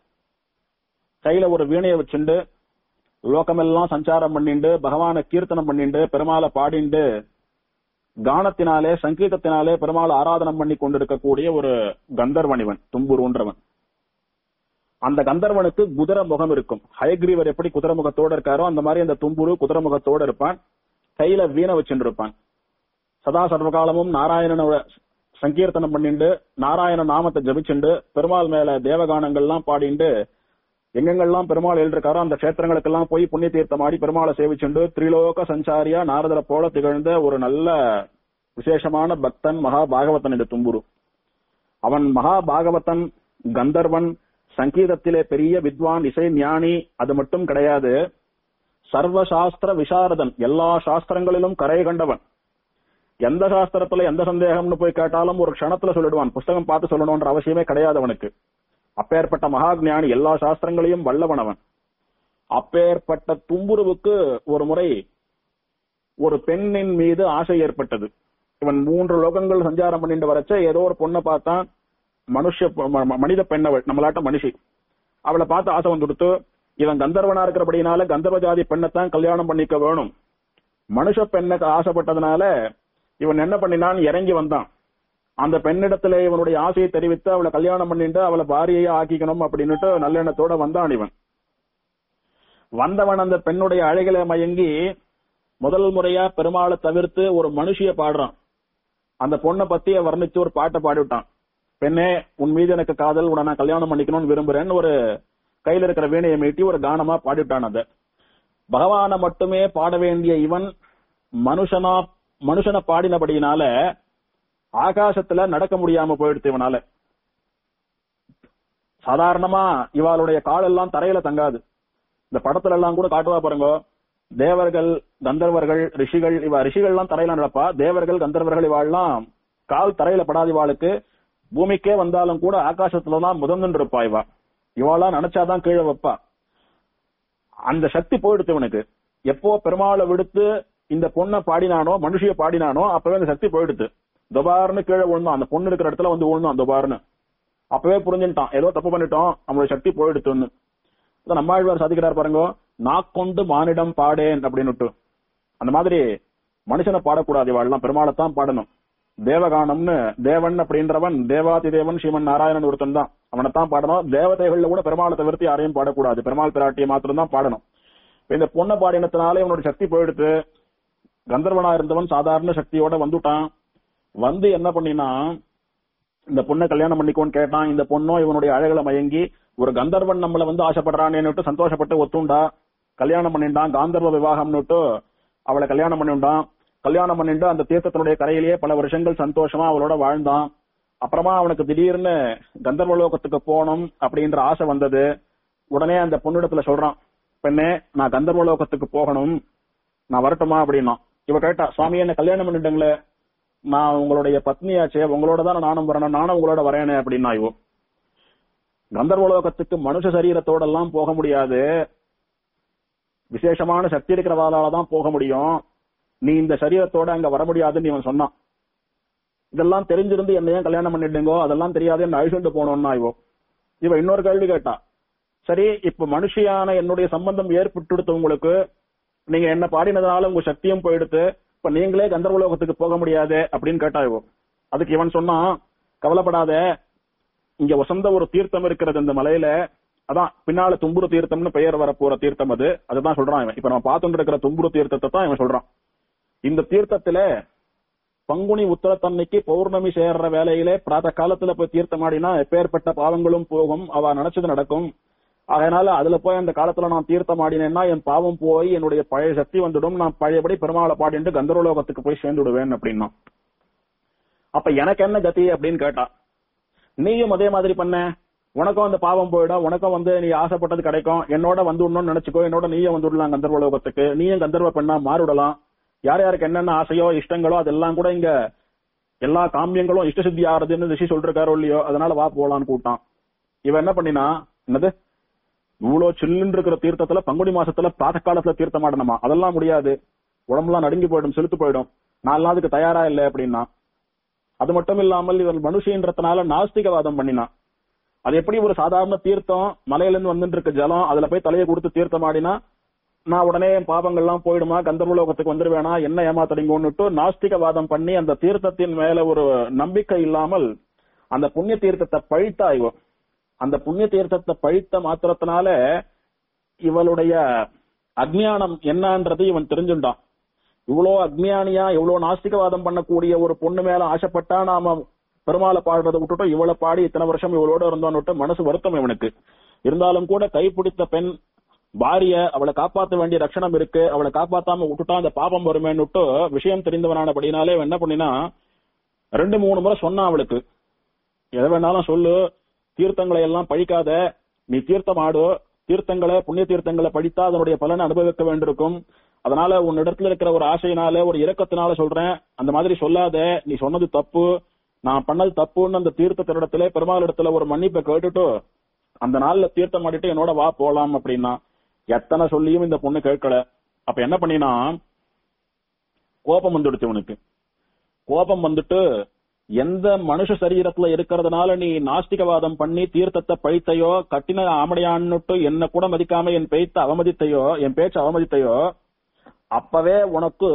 கையில ஒரு வீணையை வச்சுண்டு லோகமெல்லாம் சஞ்சாரம் பண்ணிண்டு பகவானை கீர்த்தனம் பண்ணிண்டு பெருமாளை பாடிண்டு கானத்தினாலே சங்கீதத்தினாலே பெருமாளை ஆராதனம் பண்ணி கொண்டிருக்கக்கூடிய ஒரு கந்தர்வன் இவன் தும்புருன்றவன் அந்த கந்தர்வனுக்கு குதிரை முகம் இருக்கும் ஹயக்ரீவர் எப்படி குதிரை முகத்தோட இருக்காரோ அந்த மாதிரி அந்த தும்புரு குதிரை முகத்தோட இருப்பான் கையில வீணை வச்சுட்டு இருப்பான் சதா சர்வகாலமும் நாராயணனோட சங்கீர்த்தனம் பண்ணிண்டு நாராயண நாமத்தை ஜபிச்சுண்டு பெருமாள் மேல தேவகானங்கள்லாம் பாடிண்டு எங்கெங்கெல்லாம் பெருமாள் எழுதிருக்காரோ அந்த கஷேத்திரங்களுக்கெல்லாம் போய் புண்ணிய தீர்த்தம் ஆடி பெருமாளை சேவிச்சுண்டு திரிலோக சஞ்சாரியா நாரதரை போல திகழ்ந்த ஒரு நல்ல விசேஷமான பக்தன் மகா பாகவதன் இந்த தும்புரு அவன் மகா பாகவதன் கந்தர்வன் சங்கீதத்திலே பெரிய வித்வான் இசை ஞானி அது மட்டும் கிடையாது சர்வ சாஸ்திர விசாரதன் எல்லா சாஸ்திரங்களிலும் கரை கண்டவன் எந்த சாஸ்திரத்துல எந்த சந்தேகம்னு போய் கேட்டாலும் ஒரு க்ஷணத்துல சொல்லிடுவான் புஸ்தகம் பார்த்து சொல்லணும்ன்ற அவசியமே கிடையாது அவனுக்கு அப்பேற்பட்ட மகா ஞானி எல்லா சாஸ்திரங்களையும் வல்லவனவன் அப்பேற்பட்ட தும்புருவுக்கு ஒரு முறை ஒரு பெண்ணின் மீது ஆசை ஏற்பட்டது இவன் மூன்று லோகங்கள் சஞ்சாரம் பண்ணிட்டு வரச்ச ஏதோ ஒரு பொண்ணை பார்த்தான் மனுஷ ம- ம- மனித பெண்ணவள் நம்மளாட்ட மனுஷி அவளை பார்த்து ஆசை வந்துடுத்து இவன் கந்தர்வனா இருக்கிறபடினால கந்தர்வ ஜாதி பெண்ணைத்தான் கல்யாணம் பண்ணிக்க வேணும் மனுஷ பெண்ணுக்கு ஆசைப்பட்டதுனால இவன் என்ன பண்ணினான் இறங்கி வந்தான் அந்த பெண்ணிடத்துல இவனுடைய ஆசையை தெரிவித்து அவளை கல்யாணம் பண்ணிட்டு அவளை பாரியையா ஆக்கிக்கணும் அப்படின்னுட்டு நல்லெண்ணத்தோட வந்தான் இவன் வந்தவன் அந்த பெண்ணுடைய அழகில மயங்கி முதல் முறையா பெருமாளை தவிர்த்து ஒரு மனுஷிய பாடுறான் அந்த பொண்ணை பத்தி வர்ணிச்சு ஒரு பாட்டை பாடிவிட்டான் பெண்ணே உன் மீது எனக்கு காதல் உன்னை நான் கல்யாணம் பண்ணிக்கணும்னு விரும்புறேன்னு ஒரு கையில இருக்கிற வீணையை மீட்டி ஒரு கானமா பாடிட்டான் அத பகவானை மட்டுமே பாட வேண்டிய இவன் மனுஷனா மனுஷனை பாடினபடியினால ஆகாசத்துல நடக்க முடியாம போயிடுத்து இவனால சாதாரணமா இவாளுடைய காலெல்லாம் தரையில தங்காது இந்த படத்துல எல்லாம் கூட காட்டுவா பாருங்க தேவர்கள் கந்தர்வர்கள் ரிஷிகள் இவ ரிஷிகள் எல்லாம் தரையில நடப்பா தேவர்கள் கந்தர்வர்கள் இவாள்லாம் கால் தரையில படாத இவாளுக்கு பூமிக்கே வந்தாலும் கூட ஆகாசத்துல தான் முதந்து இருப்பா இவா இவாளா நினைச்சாதான் கீழே வைப்பா அந்த சக்தி போயிடுத்து இவனுக்கு எப்போ பெருமாளை விடுத்து இந்த பொண்ணை பாடினானோ மனுஷிய பாடினானோ அப்பவே அந்த சக்தி போயிடுத்து துபார்னு கீழே விழுந்தான் அந்த பொண்ணு இருக்கிற இடத்துல வந்து விழுந்தான் துபார்னு அப்பவே புரிஞ்சுட்டான் ஏதோ தப்பு பண்ணிட்டோம் நம்மளுடைய சக்தி போயிடுத்துன்னு அதான் நம்மாழ்வார் சாதிக்கிறார் பாருங்க நாக்கொண்டு மானிடம் பாடேன் அப்படின்னு அந்த மாதிரி மனுஷனை பாடக்கூடாது இவாள்லாம் பெருமாளைத்தான் பாடணும் தேவகானம்னு தேவன் அப்படின்றவன் தேவாதி தேவன் ஸ்ரீமன் நாராயணன் ஒருத்தன் தான் அவனைத்தான் பாடணும் தேவதைகள்ல கூட பெருமாளை தவிர்த்து யாரையும் பாடக்கூடாது பெருமாள் பிராட்டியை மாத்திரம் தான் பாடணும் இப்ப இந்த பொண்ணை பாடினத்தினாலே இவனோட சக்தி போயிடுத்து கந்தர்வனா இருந்தவன் சாதாரண சக்தியோட வந்துட்டான் வந்து என்ன பண்ணினா இந்த பொண்ணை கல்யாணம் பண்ணிக்கோன்னு கேட்டான் இந்த பொண்ணும் இவனுடைய அழகுல மயங்கி ஒரு கந்தர்வன் நம்மள வந்து ஆசைப்படுறானேன்னுட்டு சந்தோஷப்பட்டு ஒத்துண்டா கல்யாணம் பண்ணிட்டான் காந்தர்வ விவாகம்னுட்டு அவளை கல்யாணம் பண்ணிட்டான் கல்யாணம் பண்ணிட்டு அந்த தீர்த்தத்தினுடைய கரையிலேயே பல வருஷங்கள் சந்தோஷமா அவளோட வாழ்ந்தான் அப்புறமா அவனுக்கு திடீர்னு கந்தர்வலோகத்துக்கு போகணும் அப்படின்ற ஆசை வந்தது உடனே அந்த பொண்ணிடத்துல சொல்றான் பெண்ணே நான் கந்தர்வலோகத்துக்கு போகணும் நான் வரட்டுமா அப்படின்னா இவ கேட்டா சுவாமி என்ன கல்யாணம் பண்ணிட்டங்களே நான் உங்களுடைய பத்னியாச்சே உங்களோட தான் நானும் வரணும் நானும் உங்களோட வரேனே அப்படின்னா இவோ கந்தர்வலோகத்துக்கு மனுஷ சரீரத்தோட எல்லாம் போக முடியாது விசேஷமான சக்தி இருக்கிறவாளால தான் போக முடியும் நீ இந்த சரீரத்தோட அங்க வர முடியாதுன்னு இவன் சொன்னான் இதெல்லாம் தெரிஞ்சிருந்து என்ன ஏன் கல்யாணம் பண்ணிடுங்கோ அதெல்லாம் தெரியாது என்ன அழிச்சுட்டு போனோம்னா இவோ இவ இன்னொரு கேள்வி கேட்டா சரி இப்ப மனுஷியான என்னுடைய சம்பந்தம் ஏற்பட்டு உங்களுக்கு நீங்க என்ன பாடினதுனால உங்க சக்தியும் போயிடுத்து இப்ப நீங்களே கந்தர்வலோகத்துக்கு போக முடியாது அப்படின்னு கேட்டா இவோ அதுக்கு இவன் சொன்னான் கவலைப்படாத இங்க வசந்த ஒரு தீர்த்தம் இருக்கிறது இந்த மலையில அதான் பின்னால தும்புரு தீர்த்தம்னு பெயர் வரப்போற தீர்த்தம் அது அதுதான் சொல்றான் இவன் இப்ப நம்ம பார்த்துட்டு இருக்கிற தும்புரு தீர்த்தத்தை தான் இவன் சொல்றான் இந்த தீர்த்தத்துல பங்குனி உத்தரத்தன்னைக்கு பௌர்ணமி சேர்ற வேலையிலே பிராத காலத்துல போய் தீர்த்தமாடினா எப்பேற்பட்ட பாவங்களும் போகும் அவ நினைச்சது நடக்கும் அதனால அதுல போய் அந்த காலத்துல நான் தீர்த்தம் ஆடினேன்னா என் பாவம் போய் என்னுடைய பழைய சக்தி வந்துடும் நான் பழையபடி பெருமாளை பாடிட்டு கந்தர்வலோகத்துக்கு போய் சேர்ந்து விடுவேன் அப்படின்னா அப்ப எனக்கு என்ன கதி அப்படின்னு கேட்டா நீயும் அதே மாதிரி பண்ண உனக்கும் அந்த பாவம் போயிடும் உனக்கும் வந்து நீ ஆசைப்பட்டது கிடைக்கும் என்னோட வந்து விடணும்னு நினைச்சுக்கோ என்னோட நீயும் வந்து விடலாம் கந்தர்வலோகத்துக்கு நீயும் கந்தர்வ பெண்ணா மாறிவிடலாம் யார் யாருக்கு என்னென்ன ஆசையோ இஷ்டங்களோ அதெல்லாம் கூட இங்க எல்லா காமியங்களும் இஷ்ட சித்தி ஆறுதுன்னு ரிஷி சொல்றாரோ இல்லையோ அதனால வா போலான்னு கூட்டான் இவன் என்ன பண்ணினா என்னது இவ்வளவு சில்லுன்னு இருக்கிற தீர்த்தத்துல பங்குனி மாசத்துல பிராத காலத்துல தீர்த்தம் ஆடணுமா அதெல்லாம் முடியாது உடம்புலாம் நடுங்கி போயிடும் செலுத்து போயிடும் நாலு நாளுக்கு தயாரா இல்லை அப்படின்னா அது மட்டும் இல்லாமல் இவன் மனுஷன்றதுனால நாஸ்திகவாதம் பண்ணினான் அது எப்படி ஒரு சாதாரண தீர்த்தம் மலையில இருந்து வந்துட்டு இருக்க ஜலம் அதுல போய் தலையை கொடுத்து தீர்த்தம் ஆடினா நான் உடனே என் பாவங்கள்லாம் போயிடுமா கந்தர்வலோகத்துக்கு வந்துருவேனா என்ன ஏமாத்தடிங்கன்னுட்டு நாஸ்திகவாதம் பண்ணி அந்த தீர்த்தத்தின் மேல ஒரு நம்பிக்கை இல்லாமல் அந்த புண்ணிய தீர்த்தத்தை பழித்தா இவன் அந்த புண்ணிய தீர்த்தத்தை பழித்த மாத்திரத்தினால இவளுடைய அஜ்ஞானம் என்னன்றது இவன் தெரிஞ்சுட்டான் இவ்வளோ அக்ஞானியா இவ்வளோ நாஸ்திகவாதம் பண்ணக்கூடிய ஒரு பொண்ணு மேல ஆசைப்பட்டா நாம பெருமாளை பாடுறதை விட்டுட்டோம் இவளை பாடி இத்தனை வருஷம் இவளோட இருந்தோன்னு மனசு வருத்தம் இவனுக்கு இருந்தாலும் கூட கைப்பிடித்த பெண் பாரிய அவளை காப்பாத்த வேண்டிய ரட்சணம் இருக்கு அவளை காப்பாத்தாம விட்டுட்டா அந்த பாபம் வருமேன்னுட்டு விஷயம் தெரிந்தவனானபடினாலே இவன் என்ன பண்ணினா ரெண்டு மூணு முறை சொன்னான் அவளுக்கு எதை வேணாலும் சொல்லு தீர்த்தங்களை எல்லாம் பழிக்காத நீ தீர்த்தம் ஆடு தீர்த்தங்களை புண்ணிய தீர்த்தங்களை படித்தா அதனுடைய பலனை அனுபவிக்க வேண்டியிருக்கும் அதனால உன் இடத்துல இருக்கிற ஒரு ஆசையினால ஒரு இரக்கத்தினால சொல்றேன் அந்த மாதிரி சொல்லாத நீ சொன்னது தப்பு நான் பண்ணது தப்புன்னு அந்த தீர்த்தத்தினிடத்துல பெருமாள் இடத்துல ஒரு மன்னிப்பை கேட்டுட்டு அந்த நாள்ல தீர்த்தம் ஆடிட்டு என்னோட வா போலாம் அப்படின்னா எத்தனை சொல்லியும் இந்த பொண்ணு கேட்கல அப்ப என்ன பண்ணினா கோபம் வந்துடுச்சு உனக்கு கோபம் வந்துட்டு எந்த மனுஷ சரீரத்துல இருக்கிறதுனால நீ நாஸ்திகவாதம் பண்ணி தீர்த்தத்தை பழித்தையோ கட்டின ஆமடையான்னுட்டு என்ன கூட மதிக்காம என் பேய்த்த அவமதித்தையோ என் பேச்ச அவமதித்தையோ அப்பவே உனக்கு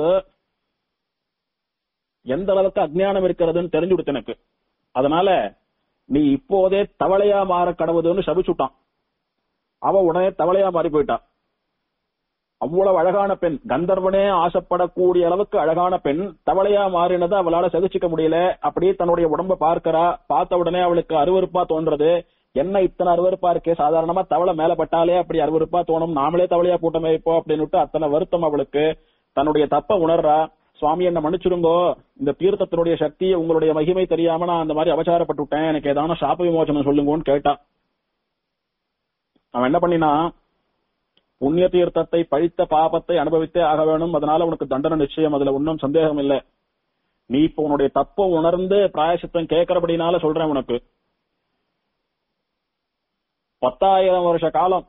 எந்த அளவுக்கு அஜ்ஞானம் இருக்கிறதுன்னு தெரிஞ்சு கொடுத்து எனக்கு அதனால நீ இப்போதே தவளையா மாற கடவுதுன்னு சபிச்சுட்டான் அவ உடனே தவளையா மாறி போயிட்டா அவ்வளவு அழகான பெண் கந்தர்வனே ஆசைப்படக்கூடிய அளவுக்கு அழகான பெண் தவளையா மாறினதை அவளால சகிச்சுக்க முடியல அப்படியே தன்னுடைய உடம்ப பார்க்கறா பார்த்த உடனே அவளுக்கு அருவருப்பா தோன்றது என்ன இத்தனை அருவருப்பா இருக்கே சாதாரணமா தவளை மேல பட்டாலே அப்படி அருவருப்பா தோணும் நாமளே தவளையா போட்டோமே இப்போ அப்படின்னுட்டு அத்தனை வருத்தம் அவளுக்கு தன்னுடைய தப்ப உணர்றா சுவாமி என்ன மன்னிச்சிருங்கோ இந்த தீர்த்தத்தினுடைய சக்தி உங்களுடைய மகிமை தெரியாம நான் அந்த மாதிரி அபச்சாரப்பட்டுட்டேன் எனக்கு ஏதான சாப விமோசனம் சொல்லுங்கன்னு கேட்டா அவன் என்ன பண்ணினா புண்ணிய தீர்த்தத்தை பழித்த பாபத்தை அனுபவித்தே ஆக வேணும் அதனால உனக்கு தண்டனை நிச்சயம் அதுல ஒன்றும் சந்தேகம் இல்லை நீ இப்ப உன்னுடைய தப்ப உணர்ந்து பிராயசித்தம் கேட்கறபடினால சொல்றேன் உனக்கு பத்தாயிரம் வருஷ காலம்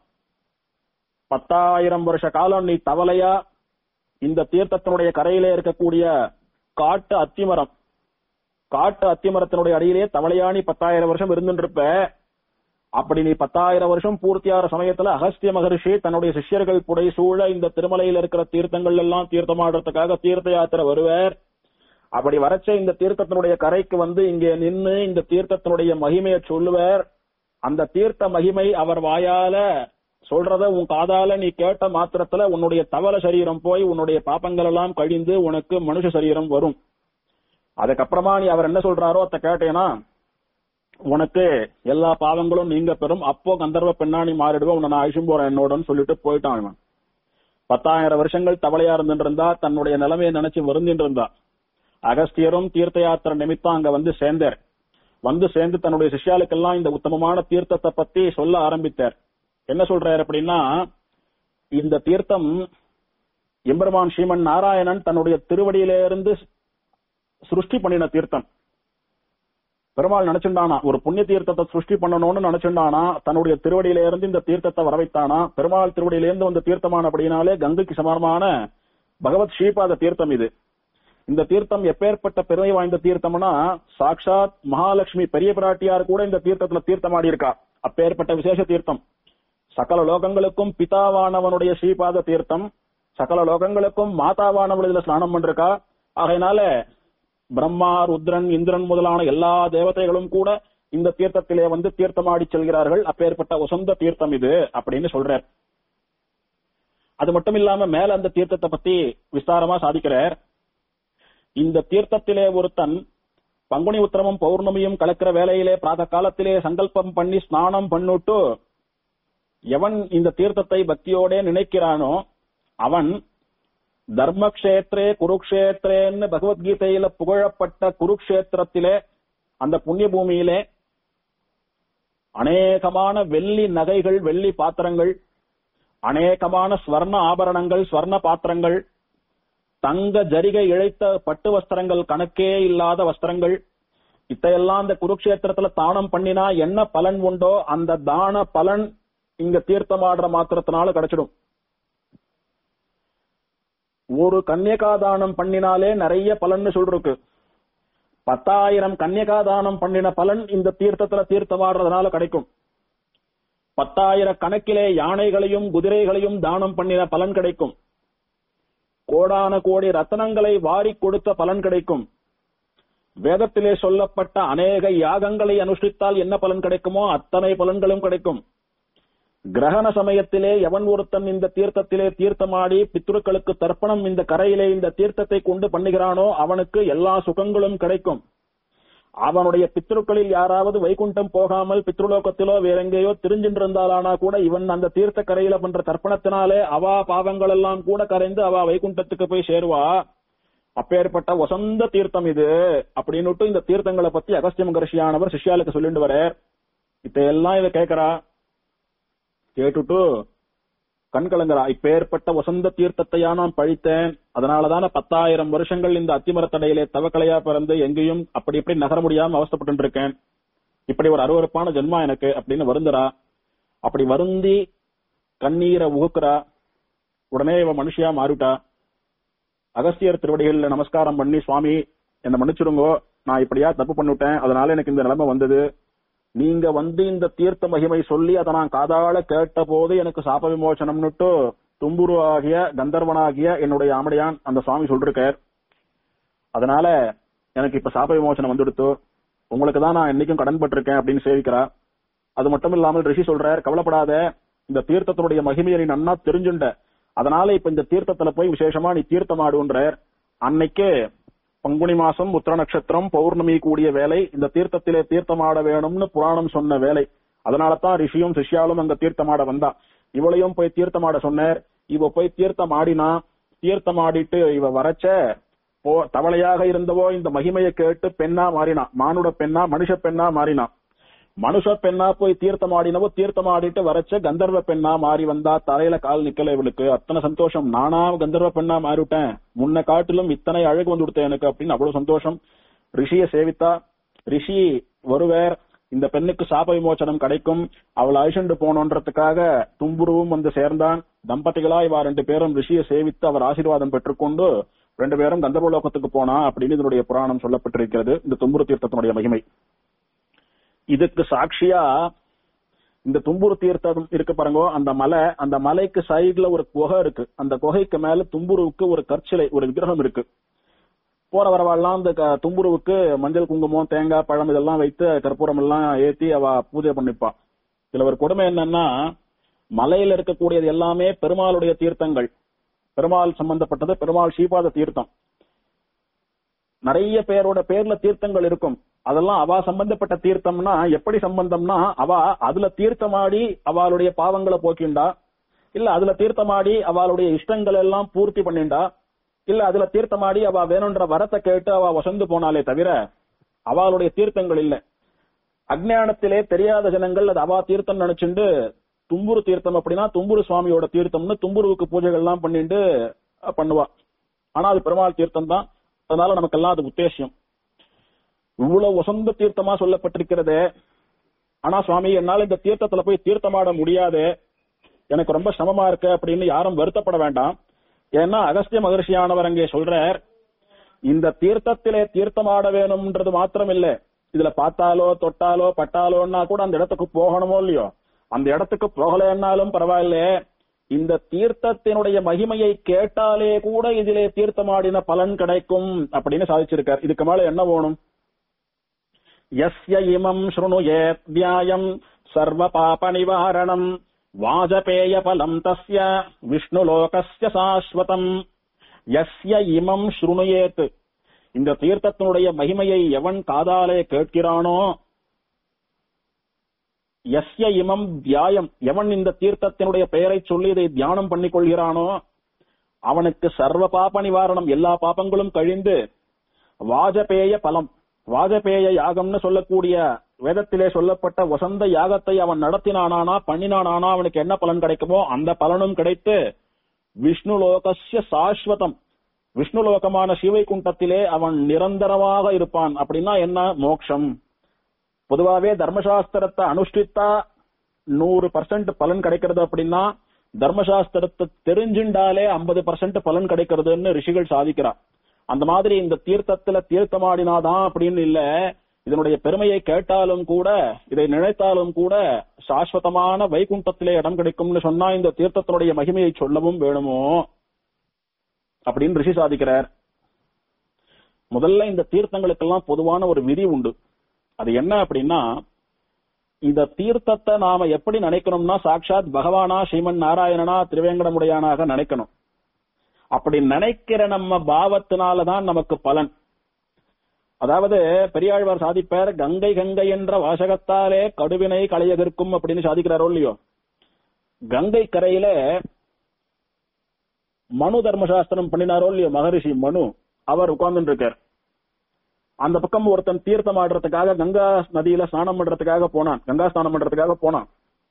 பத்தாயிரம் வருஷ காலம் நீ தவளையா இந்த தீர்த்தத்தினுடைய கரையிலே இருக்கக்கூடிய காட்டு அத்திமரம் காட்டு அத்திமரத்தினுடைய அடியிலே தவளையாணி பத்தாயிரம் வருஷம் இருந்துருப்ப அப்படி நீ பத்தாயிரம் வருஷம் பூர்த்தியாகிற சமயத்துல அகஸ்திய மகரிஷி தன்னுடைய சிஷ்யர்கள் புடை சூழ இந்த திருமலையில் இருக்கிற தீர்த்தங்கள் எல்லாம் தீர்த்தமாடுறதுக்காக தீர்த்த யாத்திரை வருவார் அப்படி வரச்ச இந்த தீர்த்தத்தினுடைய கரைக்கு வந்து இங்கே நின்னு இந்த தீர்த்தத்தினுடைய மகிமையை சொல்லுவார் அந்த தீர்த்த மகிமை அவர் வாயால சொல்றத உன் காதால நீ கேட்ட மாத்திரத்துல உன்னுடைய தவள சரீரம் போய் உன்னுடைய பாப்பங்கள் எல்லாம் கழிந்து உனக்கு மனுஷ சரீரம் வரும் அதுக்கப்புறமா நீ அவர் என்ன சொல்றாரோ அத கேட்டேனா உனக்கு எல்லா பாவங்களும் நீங்க பெறும் அப்போ கந்தர்வ பெண்ணாணி மாறிடுவோம் உன்னை நான் அழிச்சும் போறேன் என்னோடன்னு சொல்லிட்டு போயிட்டான் இவன் பத்தாயிரம் வருஷங்கள் தவளையா இருந்துட்டு இருந்தா தன்னுடைய நிலைமையை நினைச்சு வருந்திட்டு இருந்தா அகஸ்தியரும் தீர்த்த யாத்திரை நிமித்தம் அங்க வந்து சேர்ந்தார் வந்து சேர்ந்து தன்னுடைய சிஷ்யாளுக்கெல்லாம் இந்த உத்தமமான தீர்த்தத்தை பத்தி சொல்ல ஆரம்பித்தார் என்ன சொல்றாரு அப்படின்னா இந்த தீர்த்தம் எம்பெருமான் ஸ்ரீமன் நாராயணன் தன்னுடைய திருவடியிலிருந்து சிருஷ்டி பண்ணின தீர்த்தம் பெருமாள் நினைச்சுண்டானா ஒரு புண்ணிய தீர்த்தத்தை சிருஷ்டி பண்ணணும்னு நினைச்சுண்டானா தன்னுடைய திருவடியில இருந்து இந்த தீர்த்தத்தை வரவைத்தானா பெருமாள் திருவடியில இருந்து வந்த தீர்த்தமான அப்படின்னாலே கங்கைக்கு சமானமான பகவத் ஸ்ரீபாத தீர்த்தம் இது இந்த தீர்த்தம் எப்பேற்பட்ட பெருமை வாய்ந்த தீர்த்தம்னா சாட்சாத் மகாலட்சுமி பெரிய பிராட்டியார் கூட இந்த தீர்த்தத்துல தீர்த்தமாடி இருக்கா அப்பேற்பட்ட விசேஷ தீர்த்தம் சகல லோகங்களுக்கும் பிதாவானவனுடைய ஸ்ரீபாத தீர்த்தம் சகல லோகங்களுக்கும் மாதாவானவள் இதுல ஸ்நானம் பண்றக்கா ஆகையினால பிரம்மா ருத்ரன் இந்திரன் முதலான எல்லா தேவதைகளும் கூட இந்த தீர்த்தத்திலே வந்து தீர்த்தமாடி செல்கிறார்கள் அப்பேற்பட்ட உசந்த தீர்த்தம் இது அப்படின்னு சொல்றார் அது மட்டும் இல்லாம மேல அந்த தீர்த்தத்தை பத்தி விஸ்தாரமா சாதிக்கிறார் இந்த தீர்த்தத்திலே ஒருத்தன் பங்குனி உத்திரமும் பௌர்ணமியும் கலக்கிற வேலையிலே பிராத காலத்திலே சங்கல்பம் பண்ணி ஸ்நானம் பண்ணிட்டு எவன் இந்த தீர்த்தத்தை பக்தியோட நினைக்கிறானோ அவன் தர்மக்ஷேத்ரே குருக்ஷேத்ரேன்னு பகவத்கீதையில புகழப்பட்ட குருக்ஷேத்திரத்திலே அந்த புண்ணிய பூமியிலே அநேகமான வெள்ளி நகைகள் வெள்ளி பாத்திரங்கள் அநேகமான ஸ்வர்ண ஆபரணங்கள் ஸ்வர்ண பாத்திரங்கள் தங்க ஜரிகை இழைத்த பட்டு வஸ்திரங்கள் கணக்கே இல்லாத வஸ்திரங்கள் இத்தையெல்லாம் இந்த குருக்ஷேத்திரத்துல தானம் பண்ணினா என்ன பலன் உண்டோ அந்த தான பலன் இங்க தீர்த்தமாடுற மாத்திரத்தினால கிடைச்சிடும் ஒரு கன்னியகாதானம் பண்ணினாலே நிறைய பலன்னு சொல்றதுக்கு பத்தாயிரம் கன்னியகாதானம் பண்ணின பலன் இந்த தீர்த்தத்துல தீர்த்தமாடுறதுனால கிடைக்கும் பத்தாயிரம் கணக்கிலே யானைகளையும் குதிரைகளையும் தானம் பண்ணின பலன் கிடைக்கும் கோடான கோடி ரத்தனங்களை வாரி கொடுத்த பலன் கிடைக்கும் வேதத்திலே சொல்லப்பட்ட அநேக யாகங்களை அனுஷ்டித்தால் என்ன பலன் கிடைக்குமோ அத்தனை பலன்களும் கிடைக்கும் கிரகண சமயத்திலே எவன் ஒருத்தன் இந்த தீர்த்தத்திலே தீர்த்தமாடி பித்ருக்களுக்கு தர்ப்பணம் இந்த கரையிலே இந்த தீர்த்தத்தை கொண்டு பண்ணுகிறானோ அவனுக்கு எல்லா சுகங்களும் கிடைக்கும் அவனுடைய பித்ருக்களில் யாராவது வைகுண்டம் போகாமல் பித்ருலோகத்திலோ வேற எங்கேயோ திரிஞ்சின்றிருந்தாலானா கூட இவன் அந்த தீர்த்த கரையில பண்ற தர்ப்பணத்தினாலே அவா பாவங்கள் எல்லாம் கூட கரைந்து அவ வைகுண்டத்துக்கு போய் சேருவா அப்பேற்பட்ட வசந்த தீர்த்தம் இது அப்படின்னுட்டு இந்த தீர்த்தங்களை பத்தி அகஸ்திய மகர்ஷியானவர் சிஷ்யாளுக்கு சொல்லிட்டு வர இப்ப எல்லாம் இதை கேட்கறா கேட்டுட்டு கண் கலங்குறா இப்பேற்பட்ட வசந்த தீர்த்தத்தையா நான் பழித்தேன் அதனாலதான பத்தாயிரம் வருஷங்கள் இந்த அத்திமரத்தடையிலே தவக்கலையா பிறந்து எங்கேயும் அப்படி இப்படி நகர முடியாம அவஸ்தப்பட்டு இருக்கேன் இப்படி ஒரு அருவருப்பான ஜென்மா எனக்கு அப்படின்னு வருந்துறா அப்படி வருந்தி கண்ணீரை உகுக்குறா உடனே இவ மனுஷியா மாறிட்டா அகஸ்தியர் திருவடிகள்ல நமஸ்காரம் பண்ணி சுவாமி என்ன மன்னிச்சிருங்கோ நான் இப்படியா தப்பு பண்ணிவிட்டேன் அதனால எனக்கு இந்த நிலைமை வந்தது நீங்க வந்து இந்த தீர்த்த மகிமை சொல்லி அதை நான் காதால கேட்ட போது எனக்கு சாப விமோசனம்னுட்டு தும்புரு ஆகிய கந்தர்வனாகிய என்னுடைய ஆமடையான் அந்த சுவாமி சொல்லிருக்கார் அதனால எனக்கு இப்ப சாப விமோசனம் வந்துடுத்து உங்களுக்கு தான் நான் என்னைக்கும் கடன் பட்டிருக்கேன் அப்படின்னு சேவிக்கிறா அது மட்டும் இல்லாமல் ரிஷி சொல்றார் கவலைப்படாத இந்த தீர்த்தத்தினுடைய மகிமையை நீ நன்னா தெரிஞ்சுண்ட அதனால இப்ப இந்த தீர்த்தத்துல போய் விசேஷமா நீ தீர்த்தம் ஆடுன்றார் அன்னைக்கு பங்குனி மாசம் உத்திர நட்சத்திரம் பௌர்ணமி கூடிய வேலை இந்த தீர்த்தத்திலே தீர்த்தமாட வேணும்னு புராணம் சொன்ன வேலை அதனால தான் ரிஷியும் சிஷ்யாலும் அங்க தீர்த்தமாட வந்தா இவளையும் போய் தீர்த்தமாட சொன்னார் இவ போய் தீர்த்தம் ஆடினா தீர்த்தம் ஆடிட்டு இவ வரச்ச போ தவளையாக இருந்தவோ இந்த மகிமையை கேட்டு பெண்ணா மாறினா மானுட பெண்ணா மனுஷ பெண்ணா மாறினா மனுஷ பெண்ணா போய் தீர்த்தம் ஆடினவோ தீர்த்தம் ஆடிட்டு வரச்ச கந்தர்வ பெண்ணா மாறி வந்தா தலையில கால் நிக்கல இவளுக்கு அத்தனை சந்தோஷம் நானா கந்தர்வ பெண்ணா மாறிவிட்டேன் முன்ன காட்டிலும் இத்தனை அழகு வந்து கொடுத்தேன் எனக்கு அப்படின்னு அவ்வளவு சந்தோஷம் ரிஷிய சேவித்தா ரிஷி ஒருவர் இந்த பெண்ணுக்கு சாப விமோச்சனம் கிடைக்கும் அவள் அழிச்சுண்டு போனோன்றதுக்காக தும்புருவும் வந்து சேர்ந்தான் தம்பதிகளா இவா ரெண்டு பேரும் ரிஷியை சேவித்து அவர் ஆசீர்வாதம் பெற்றுக்கொண்டு ரெண்டு பேரும் கந்தர்வலோகத்துக்கு போனா அப்படின்னு இதனுடைய புராணம் சொல்லப்பட்டிருக்கிறது இந்த தும்புரு தீர்த்தத்தினுடைய மகிமை இதுக்கு சாட்சியா இந்த தும்புரு தீர்த்தம் இருக்கு பாருங்க அந்த மலை அந்த மலைக்கு சைடுல ஒரு குகை இருக்கு அந்த குகைக்கு மேல தும்புருவுக்கு ஒரு கற்சிலை ஒரு விக்கிரகம் இருக்கு போற வரவாள்லாம் அந்த க- தும்புருவுக்கு மஞ்சள் குங்குமம் தேங்காய் பழம் இதெல்லாம் வைத்து கற்பூரம் எல்லாம் ஏத்தி அவ பூஜை பண்ணிப்பா இதுல ஒரு கொடுமை என்னன்னா மலையில இருக்கக்கூடியது எல்லாமே பெருமாளுடைய தீர்த்தங்கள் பெருமாள் சம்பந்தப்பட்டது பெருமாள் ஸ்ரீபாத தீர்த்தம் நிறைய பேரோட பேர்ல தீர்த்தங்கள் இருக்கும் அதெல்லாம் அவ சம்பந்தப்பட்ட தீர்த்தம்னா எப்படி சம்பந்தம்னா அவ அதுல தீர்த்தமாடி அவளுடைய பாவங்களை போக்கிண்டா இல்ல அதுல தீர்த்தமாடி அவளுடைய இஷ்டங்கள் எல்லாம் பூர்த்தி பண்ணிண்டா இல்ல அதுல தீர்த்தமாடி அவ வேணுன்ற வரத்தை கேட்டு அவ வசந்து போனாலே தவிர அவளுடைய தீர்த்தங்கள் இல்ல அஜ்ஞானத்திலே தெரியாத ஜனங்கள் அது அவா தீர்த்தம் நினைச்சுண்டு தும்புரு தீர்த்தம் அப்படின்னா தும்புரு சுவாமியோட தீர்த்தம்னு தும்புருவுக்கு பூஜைகள் எல்லாம் பண்ணிட்டு அஹ், பண்ணுவா ஆனா அது பெருமாள் தீர்த்தம் தான் அதனால நமக்கெல்லாம் அது உத்தேசியம் இவ்வளவு வசந்த தீர்த்தமா சொல்லப்பட்டிருக்கிறதே ஆனா சுவாமி என்னால இந்த தீர்த்தத்துல போய் தீர்த்தமாட முடியாது எனக்கு ரொம்ப சிரமமா இருக்கு அப்படின்னு யாரும் வருத்தப்பட வேண்டாம் ஏன்னா அகஸ்திய மகர்ஷியானவர் அங்கே சொல்றார் இந்த தீர்த்தத்திலே தீர்த்தமாட வேணும்ன்றது மாத்திரம் இல்ல இதுல பார்த்தாலோ தொட்டாலோ பட்டாலோன்னா கூட அந்த இடத்துக்கு போகணுமோ இல்லையோ அந்த இடத்துக்கு போகலைன்னாலும் பரவாயில்ல இந்த தீர்த்தத்தினுடைய மகிமையை கேட்டாலே கூட இதிலே தீர்த்தமாடின பலன் கிடைக்கும் அப்படின்னு சாதிச்சிருக்கார் இதுக்கு மேல என்ன வேணும் யஸ்ய இமம் ஸ்ருணுயேத் தியாயம் சர்வ பாப நிவாரணம் வாஜபேய பலம் தஸ்ய விஷ்ணுலோகஸ்ய சாஸ்வதம் யஸ்ய இமம் ஸ்ருணுயேத் இந்த தீர்த்தத்தினுடைய மகிமையை எவன் காதாலே கேட்கிறானோ யஸ்ய இமம் தியாயம் எவன் இந்த தீர்த்தத்தினுடைய பெயரை சொல்லி இதை தியானம் பண்ணிக் கொள்கிறானோ அவனுக்கு சர்வ பாப நிவாரணம் எல்லா பாபங்களும் கழிந்து வாஜபேய பலம் வாஜபேய யாகம்னு சொல்லக்கூடிய வேதத்திலே சொல்லப்பட்ட வசந்த யாகத்தை அவன் நடத்தினானானா பண்ணினானானா அவனுக்கு என்ன பலன் கிடைக்குமோ அந்த பலனும் கிடைத்து விஷ்ணு லோகஸ்ய சாஸ்வதம் விஷ்ணு லோகமான சிவைகுண்டத்திலே அவன் நிரந்தரமாக இருப்பான் அப்படின்னா என்ன மோக்ஷம் பொதுவாவே தர்மசாஸ்திரத்தை அனுஷ்டித்தா நூறு பர்சன்ட் பலன் கிடைக்கிறது அப்படின்னா தர்மசாஸ்திரத்தை தெரிஞ்சுண்டாலே ஐம்பது பர்சன்ட் பலன் கிடைக்கிறதுன்னு ரிஷிகள் சாதிக்கிறா அந்த மாதிரி இந்த தீர்த்தத்துல தீர்த்தமாடினாதான் அப்படின்னு இல்ல இதனுடைய பெருமையை கேட்டாலும் கூட இதை நினைத்தாலும் கூட சாஸ்வதமான வைகுண்டத்திலே இடம் கிடைக்கும்னு சொன்னா இந்த தீர்த்தத்தினுடைய மகிமையை சொல்லவும் வேணுமோ அப்படின்னு ரிஷி சாதிக்கிறார் முதல்ல இந்த தீர்த்தங்களுக்கெல்லாம் பொதுவான ஒரு விதி உண்டு அது என்ன அப்படின்னா இந்த தீர்த்தத்தை நாம எப்படி நினைக்கணும்னா சாட்சாத் பகவானா ஸ்ரீமன் நாராயணனா திருவேங்கடமுடையானாக நினைக்கணும் அப்படி நினைக்கிற நம்ம பாவத்தினாலதான் நமக்கு பலன் அதாவது பெரியாழ்வார் சாதிப்பார் கங்கை கங்கை என்ற வாசகத்தாலே கடுவினை களையகிருக்கும் அப்படின்னு சாதிக்கிறாரோ இல்லையோ கங்கை கரையில மனு தர்மசாஸ்திரம் பண்ணினாரோ இல்லையோ மகரிஷி மனு அவர் உட்கார்ந்துட்டு இருக்கார் அந்த பக்கம் ஒருத்தன் தீர்த்தம் ஆடுறதுக்காக கங்கா நதியில ஸ்நானம் பண்றதுக்காக போனான் கங்கா ஸ்நானம் பண்றதுக்காக போனான்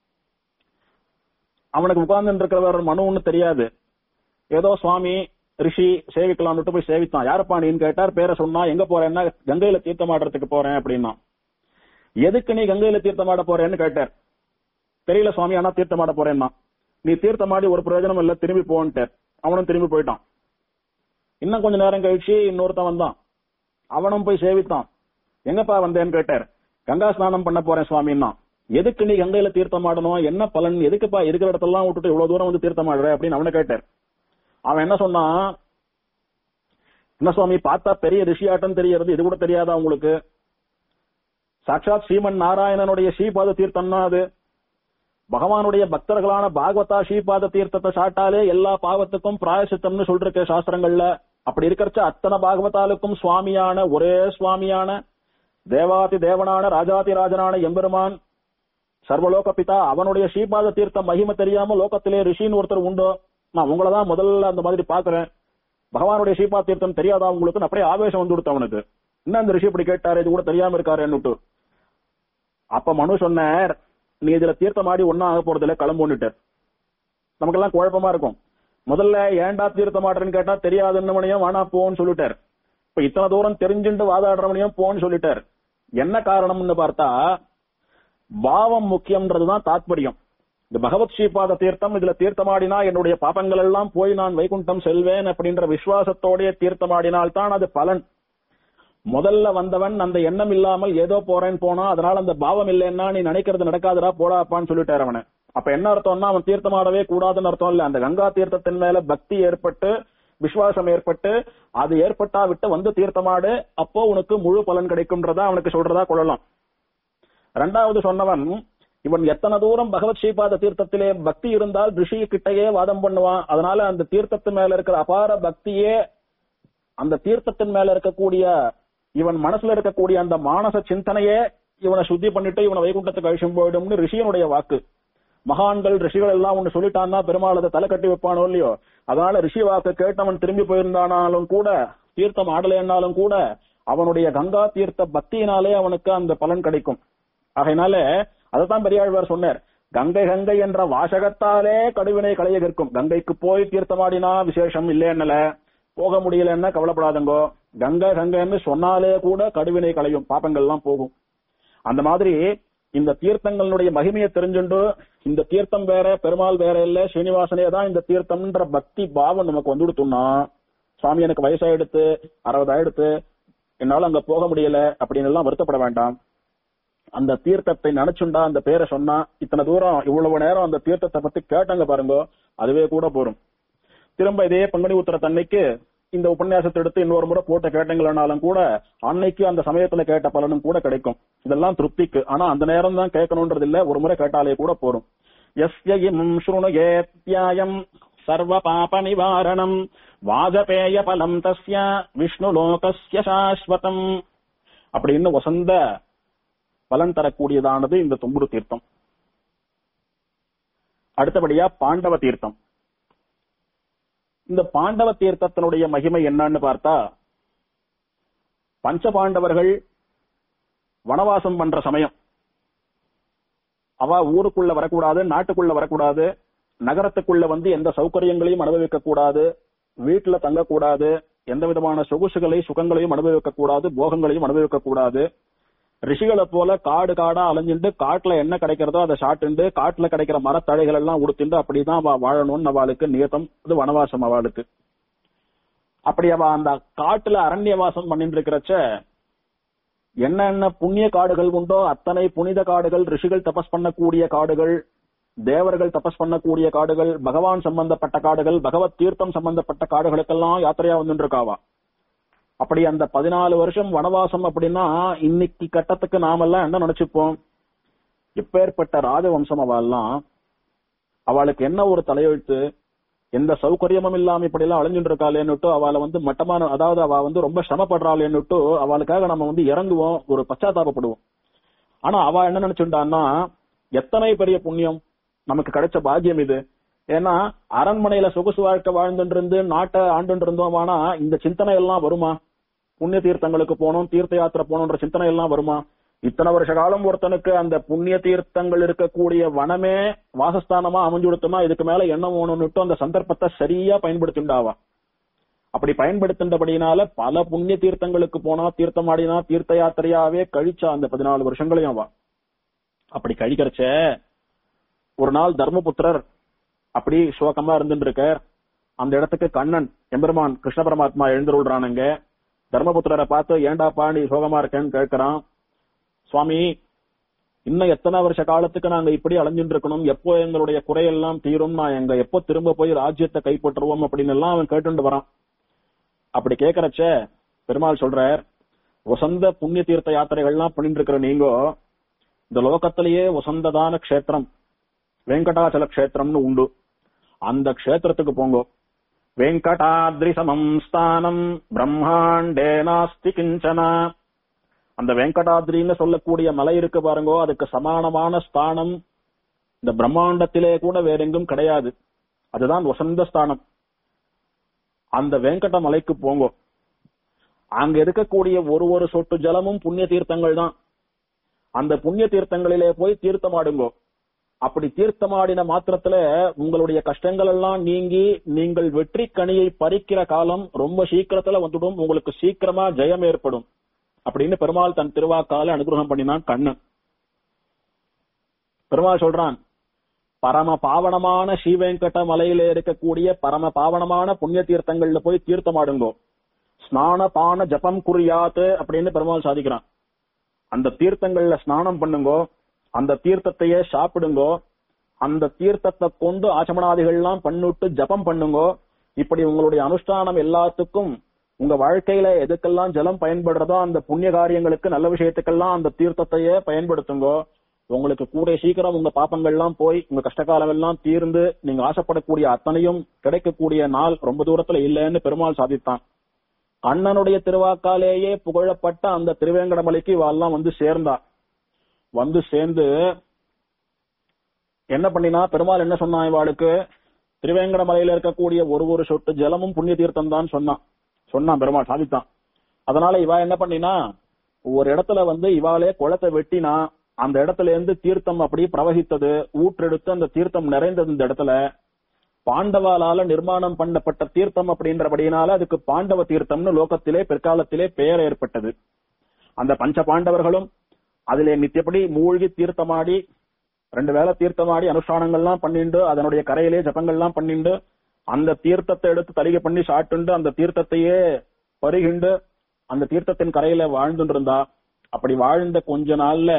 அவனுக்கு உட்கார்ந்து இருக்கிறவர் மனுன்னு தெரியாது ஏதோ சுவாமி ரிஷி சேவிக்கலாம்னு போய் சேவித்தான் யாருப்பா நீன்னு கேட்டார் பேரை சொன்னா எங்க போறேன்னா கங்கையில தீர்த்தம் ஆடுறதுக்கு போறேன் அப்படின்னா எதுக்கு நீ கங்கையில தீர்த்தம் ஆட போறேன்னு கேட்டார் தெரியல சுவாமி ஆனா தீர்த்தம் ஆட போறேன்னா நீ தீர்த்தமாடி ஒரு பிரயோஜனம் இல்ல திரும்பி போன்ட்டார் அவனும் திரும்பி போயிட்டான் இன்னும் கொஞ்ச நேரம் கழிச்சு இன்னொருத்தன் வந்தான் அவனும் போய் சேவித்தான் எங்கப்பா வந்தேன்னு கேட்டார் கங்கா ஸ்நானம் பண்ண போறேன் சுவாமின்னா எதுக்கு நீ கங்கையில தீர்த்தம் ஆடணும் என்ன பலன் எதுக்குப்பா இருக்கிற இடத்தெல்லாம் விட்டுட்டு இவ்வளவு தூரம் வந்து தீர்த்தம் ஆடுற அப்படின்னு அவனை கேட்டார் அவன் என்ன சொன்னான் என்ன சுவாமி பார்த்தா பெரிய ரிஷியாட்டம் தெரியறது இது கூட தெரியாதா உங்களுக்கு சாட்சாத் ஸ்ரீமன் நாராயணனுடைய ஸ்ரீபாத தீர்த்தம்னா அது பகவானுடைய பக்தர்களான பாகவதா ஸ்ரீபாத தீர்த்தத்தை சாட்டாலே எல்லா பாவத்துக்கும் பிராயசித்தம்னு சொல்லிருக்க சாஸ்திரங்கள்ல அப்படி இருக்கிறச்ச அத்தனை பாகவதாலுக்கும் சுவாமியான ஒரே சுவாமியான தேவாதி தேவனான ராஜாதி ராஜனான எம்பெருமான் சர்வலோக பிதா அவனுடைய ஸ்ரீபாத தீர்த்த மகிமை தெரியாம லோகத்திலே ரிஷின்னு ஒருத்தர் உண்டோ நான் உங்களை தான் முதல்ல அந்த மாதிரி பாக்குறேன் பகவானுடைய ஸ்ரீபாத தீர்த்தம் தெரியாதா உங்களுக்கு அப்படியே ஆவேசம் வந்து கொடுத்து அவனுக்கு என்ன அந்த ரிஷி இப்படி கேட்டாரு இது கூட தெரியாம இருக்காருன்னுட்டு அப்ப மனு சொன்னார் நீ இதுல தீர்த்தமாடி ஒன்னும் ஆக போறது இல்ல கிளம்புன்னுட்டு நமக்கெல்லாம் குழப்பமா இருக்கும் முதல்ல ஏன்டா தீர்த்தமாடுறேன்னு கேட்டா தெரியாதுன்னவனையும் வேணா போன்னு சொல்லிட்டார் இப்ப இத்தனை தூரம் தெரிஞ்சுட்டு வாதாடுறவனையும் போன்னு சொல்லிட்டார் என்ன காரணம்னு பார்த்தா பாவம் முக்கியம்ன்றதுதான் தாத்பரியம் இந்த பகவத் ஸ்ரீபாத தீர்த்தம் இதுல தீர்த்தமாடினா என்னுடைய பாபங்கள் எல்லாம் போய் நான் வைகுண்டம் செல்வேன் அப்படின்ற விசுவாசத்தோடைய தீர்த்தமாடினால் தான் அது பலன் முதல்ல வந்தவன் அந்த எண்ணம் இல்லாமல் ஏதோ போறேன்னு போனா அதனால அந்த பாவம் இல்லைன்னா நீ நினைக்கிறது நடக்காதுடா போடாப்பான்னு சொல்லிட்டாரு அவனை அப்ப என்ன அர்த்தம்னா அவன் தீர்த்தமாடவே கூடாதுன்னு அர்த்தம் இல்ல அந்த கங்கா தீர்த்தத்தின் மேல பக்தி ஏற்பட்டு விசுவாசம் ஏற்பட்டு அது ஏற்பட்டா விட்டு வந்து தீர்த்தமாடு அப்போ உனக்கு முழு பலன் கிடைக்கும்ன்றதா அவனுக்கு சொல்றதா கொள்ளலாம் ரெண்டாவது சொன்னவன் இவன் எத்தனை தூரம் பகவத் ஸ்ரீபாத தீர்த்தத்திலே பக்தி இருந்தால் ரிஷி கிட்டையே வாதம் பண்ணுவான் அதனால அந்த தீர்த்தத்து மேல இருக்கிற அபார பக்தியே அந்த தீர்த்தத்தின் மேல இருக்கக்கூடிய இவன் மனசுல இருக்கக்கூடிய அந்த மானச சிந்தனையே இவனை சுத்தி பண்ணிட்டு இவனை வைகுண்டத்துக்கு அழிச்சும் போயிடும்னு ரிஷியனுடைய வாக்கு மகான்கள் ரிஷிகள் எல்லாம் ஒண்ணு சொல்லிட்டான்னா பெருமாள் அதை தலை கட்டி வைப்பானோ இல்லையோ அதனால ரிஷி வாக்கு கேட்டவன் திரும்பி போயிருந்தானாலும் கூட தீர்த்தம் ஆடலைன்னாலும் கூட அவனுடைய கங்கா தீர்த்த பக்தியினாலே அவனுக்கு அந்த பலன் கிடைக்கும் ஆகையினால அதைத்தான் பெரியாழ்வார் சொன்னார் கங்கை கங்கை என்ற வாசகத்தாலே கடுவினை களைய கற்கும் கங்கைக்கு போய் தீர்த்தமாடினா விசேஷம் இல்லைன்னல போக முடியலன்னா கவலைப்படாதங்கோ கங்கை கங்கைன்னு சொன்னாலே கூட கடுவினை களையும் பாப்பங்கள்லாம் போகும் அந்த மாதிரி இந்த தீர்த்தங்களுடைய மகிமையை தெரிஞ்சுண்டு இந்த தீர்த்தம் வேற பெருமாள் வேற இல்ல ஸ்ரீனிவாசனே தான் இந்த தீர்த்தம்ன்ற பக்தி பாவம் நமக்கு வந்துடுத்துன்னா சுவாமி எனக்கு வயசாயிடுத்து அறுபதாயிடுத்து என்னால அங்க போக முடியல அப்படின்னு எல்லாம் வருத்தப்பட வேண்டாம் அந்த தீர்த்தத்தை நினைச்சுண்டா அந்த பேரை சொன்னா இத்தனை தூரம் இவ்வளவு நேரம் அந்த தீர்த்தத்தை பத்தி கேட்டாங்க பாருங்க அதுவே கூட போரும் திரும்ப இதே பங்குனி உத்தர தன்னைக்கு இந்த உபன்யாசத்தை எடுத்து இன்னொரு முறை போட்டு கேட்டீங்களானாலும் கூட அன்னைக்கு அந்த சமயத்துல கேட்ட பலனும் கூட கிடைக்கும் இதெல்லாம் திருப்திக்கு ஆனா அந்த நேரம் தான் கேட்கணும்ன்றது இல்ல ஒரு முறை கேட்டாலே கூட போரும் எஸ்ய இம் ஸ்ருணுயேத்யாயம் சர்வ பாப நிவாரணம் வாஜபேய பலம் தஸ்ய விஷ்ணு லோகஸ்ய சாஸ்வதம் அப்படின்னு வசந்த பலன் தரக்கூடியதானது இந்த தும்புரு தீர்த்தம் அடுத்தபடியா பாண்டவ தீர்த்தம் இந்த பாண்டவ தீர்த்தத்தினுடைய மகிமை என்னன்னு பார்த்தா பஞ்ச பாண்டவர்கள் வனவாசம் பண்ற சமயம் அவ ஊருக்குள்ள வரக்கூடாது நாட்டுக்குள்ள வரக்கூடாது நகரத்துக்குள்ள வந்து எந்த சௌகரியங்களையும் அனுபவிக்க கூடாது வீட்டுல தங்கக்கூடாது எந்த விதமான சொகுசுகளை சுகங்களையும் அனுபவிக்க கூடாது போகங்களையும் அனுபவிக்க கூடாது ரிஷிகளை போல காடு காடா அலைஞ்சுண்டு காட்டுல என்ன கிடைக்கிறதோ அதை சாட்டுண்டு காட்டுல கிடைக்கிற மரத்தழைகள் எல்லாம் உடுத்திண்டு அப்படிதான் அவ வாழணும்னு அவளுக்கு நியத்தம் இது வனவாசம் அவளுக்கு அப்படி அவ அந்த காட்டுல அரண்யவாசம் பண்ணிட்டு இருக்கிறச்ச என்னென்ன புண்ணிய காடுகள் உண்டோ அத்தனை புனித காடுகள் ரிஷிகள் தபஸ் பண்ணக்கூடிய காடுகள் தேவர்கள் தபஸ் பண்ணக்கூடிய காடுகள் பகவான் சம்பந்தப்பட்ட காடுகள் பகவத் தீர்த்தம் சம்பந்தப்பட்ட காடுகளுக்கெல்லாம் யாத்திரையா வந்துட்டு இருக்காவா அப்படி அந்த பதினாலு வருஷம் வனவாசம் அப்படின்னா இன்னைக்கு கட்டத்துக்கு நாமெல்லாம் என்ன நினைச்சுப்போம் எப்பேற்பட்ட ராஜவம்சம் அவெல்லாம் அவளுக்கு என்ன ஒரு தலையெழுத்து எந்த சௌகரியமும் இல்லாம இப்படி எல்லாம் அழிஞ்சுட்டு இருக்காளேன்னுட்டு அவளை வந்து மட்டமான அதாவது அவ வந்து ரொம்ப சிரமப்படுறாளேன்னுட்டு அவளுக்காக நம்ம வந்து இறங்குவோம் ஒரு பச்சாத்தாபப்படுவோம் ஆனா அவ என்ன நினைச்சுட்டான்னா எத்தனை பெரிய புண்ணியம் நமக்கு கிடைச்ச பாக்கியம் இது ஏன்னா அரண்மனையில சொகுசு வாழ்க்கை வாழ்ந்துட்டு இருந்து நாட்டை ஆண்டு இருந்தோம் ஆனா இந்த சிந்தனை எல்லாம் வருமா புண்ணிய தீர்த்தங்களுக்கு போனோம் தீர்த்த யாத்திரை போகணுன்ற சிந்தனை எல்லாம் வருமா இத்தனை வருஷ காலம் ஒருத்தனுக்கு அந்த புண்ணிய தீர்த்தங்கள் இருக்கக்கூடிய வனமே வாசஸ்தானமா அமைஞ்சு கொடுத்தோம்னா இதுக்கு மேல என்ன வேணும்னுட்டு அந்த சந்தர்ப்பத்தை சரியா பயன்படுத்திண்டாவா அப்படி பயன்படுத்தின்றபடினால பல புண்ணிய தீர்த்தங்களுக்கு போனா தீர்த்தம் ஆடினா தீர்த்த யாத்திரையாவே கழிச்சா அந்த பதினாலு வருஷங்களையும் அவ அப்படி கழிக்கிறச்ச ஒரு நாள் தர்மபுத்திரர் அப்படி சோகமா இருந்துட்டு இருக்க அந்த இடத்துக்கு கண்ணன் எம்பெருமான் கிருஷ்ண பரமாத்மா எழுந்துருள்றானுங்க தர்மபுத்திரரை பார்த்து ஏண்டாப்பா நீ சோகமா இருக்கேன்னு கேட்கிறான் சுவாமி இன்னும் எத்தனை வருஷ காலத்துக்கு நாங்க இப்படி அலைஞ்சுட்டு இருக்கணும் எப்போ எங்களுடைய குறையெல்லாம் தீரும் நான் எங்க எப்போ திரும்ப போய் ராஜ்யத்தை கைப்பற்றுவோம் அப்படின்னு எல்லாம் அவன் கேட்டுட்டு வரான் அப்படி கேக்குறச்ச பெருமாள் சொல்றார் வசந்த புண்ணிய தீர்த்த யாத்திரைகள்லாம் பண்ணிட்டு இருக்கிற நீங்க இந்த லோகத்திலேயே வசந்ததான க்ஷேத்திரம் வெங்கடாச்சல க்ஷேத்திரம்னு உண்டு அந்த க்ஷேத்திரத்துக்கு போங்க வெங்கடாத்ரி சமம் ஸ்தானம் பிரம்மாண்டே நாஸ்தி கிஞ்சனா அந்த வெங்கடாத்ரின்னு சொல்லக்கூடிய மலை இருக்கு பாருங்கோ அதுக்கு சமானமான ஸ்தானம் இந்த பிரம்மாண்டத்திலே கூட வேற எங்கும் கிடையாது அதுதான் வசந்த ஸ்தானம் அந்த வெங்கட மலைக்கு போங்கோ அங்க இருக்கக்கூடிய ஒரு ஒரு சொட்டு ஜலமும் புண்ணிய தீர்த்தங்கள் தான் அந்த புண்ணிய தீர்த்தங்களிலே போய் தீர்த்தமாடுங்கோ அப்படி தீர்த்தமாடின மாத்திரத்துல உங்களுடைய கஷ்டங்கள் எல்லாம் நீங்கி நீங்கள் வெற்றி கனியை பறிக்கிற காலம் ரொம்ப சீக்கிரத்துல வந்துடும் உங்களுக்கு சீக்கிரமா ஜெயம் ஏற்படும் அப்படின்னு பெருமாள் தன் திருவாக்கால அனுகிரகம் பண்ணினான் கண்ணன் பெருமாள் சொல்றான் பரம பாவனமான ஸ்ரீவெங்கட மலையில இருக்கக்கூடிய பரம பாவனமான புண்ணிய தீர்த்தங்கள்ல போய் தீர்த்தமாடுங்கோ ஸ்நான பான ஜபம் குறியாத்து அப்படின்னு பெருமாள் சாதிக்கிறான் அந்த தீர்த்தங்கள்ல ஸ்நானம் பண்ணுங்கோ அந்த தீர்த்தத்தையே சாப்பிடுங்கோ அந்த தீர்த்தத்தை கொண்டு ஆச்சமனாதிகள்லாம் பண்ணிட்டு ஜபம் பண்ணுங்கோ இப்படி உங்களுடைய அனுஷ்டானம் எல்லாத்துக்கும் உங்க வாழ்க்கையில எதுக்கெல்லாம் ஜலம் பயன்படுறதோ அந்த புண்ணிய காரியங்களுக்கு நல்ல விஷயத்துக்கெல்லாம் அந்த தீர்த்தத்தையே பயன்படுத்துங்கோ உங்களுக்கு கூட சீக்கிரம் உங்க பாப்பங்கள்லாம் போய் உங்க கஷ்டகாலம் எல்லாம் தீர்ந்து நீங்க ஆசைப்படக்கூடிய அத்தனையும் கிடைக்கக்கூடிய நாள் ரொம்ப தூரத்துல இல்லைன்னு பெருமாள் சாதித்தான் அண்ணனுடைய திருவாக்காலேயே புகழப்பட்ட அந்த திருவேங்கடமலைக்கு இவாள்லாம் வந்து சேர்ந்தா வந்து சேர்ந்து என்ன பண்ணினா பெருமாள் என்ன சொன்னான் இவாளுக்கு திருவேங்கடமலையில இருக்கக்கூடிய ஒரு ஒரு சொட்டு ஜலமும் புண்ணிய தீர்த்தம் தான் சொன்னான் சொன்னான் பெருமாள் சாதித்தான் அதனால இவா என்ன பண்ணினா ஒரு இடத்துல வந்து இவாளே குளத்தை வெட்டினா அந்த இடத்துல இருந்து தீர்த்தம் அப்படி பிரவகித்தது ஊற்றெடுத்து அந்த தீர்த்தம் நிறைந்தது இந்த இடத்துல பாண்டவாலால நிர்மாணம் பண்ணப்பட்ட தீர்த்தம் அப்படின்றபடியினால அதுக்கு பாண்டவ தீர்த்தம்னு லோகத்திலே பிற்காலத்திலே பெயர் ஏற்பட்டது அந்த பஞ்ச பாண்டவர்களும் அதிலே நித்தியப்படி மூழ்கி தீர்த்தமாடி ரெண்டு வேளை தீர்த்தமாடி அனுஷ்டானங்கள்லாம் பண்ணிண்டு அதனுடைய கரையிலே ஜபங்கள்லாம் பண்ணிண்டு அந்த தீர்த்தத்தை எடுத்து தலிகை பண்ணி சாட்டுண்டு அந்த தீர்த்தத்தையே பருகிண்டு அந்த தீர்த்தத்தின் கரையில வாழ்ந்துட்டு இருந்தா அப்படி வாழ்ந்த கொஞ்ச நாள்ல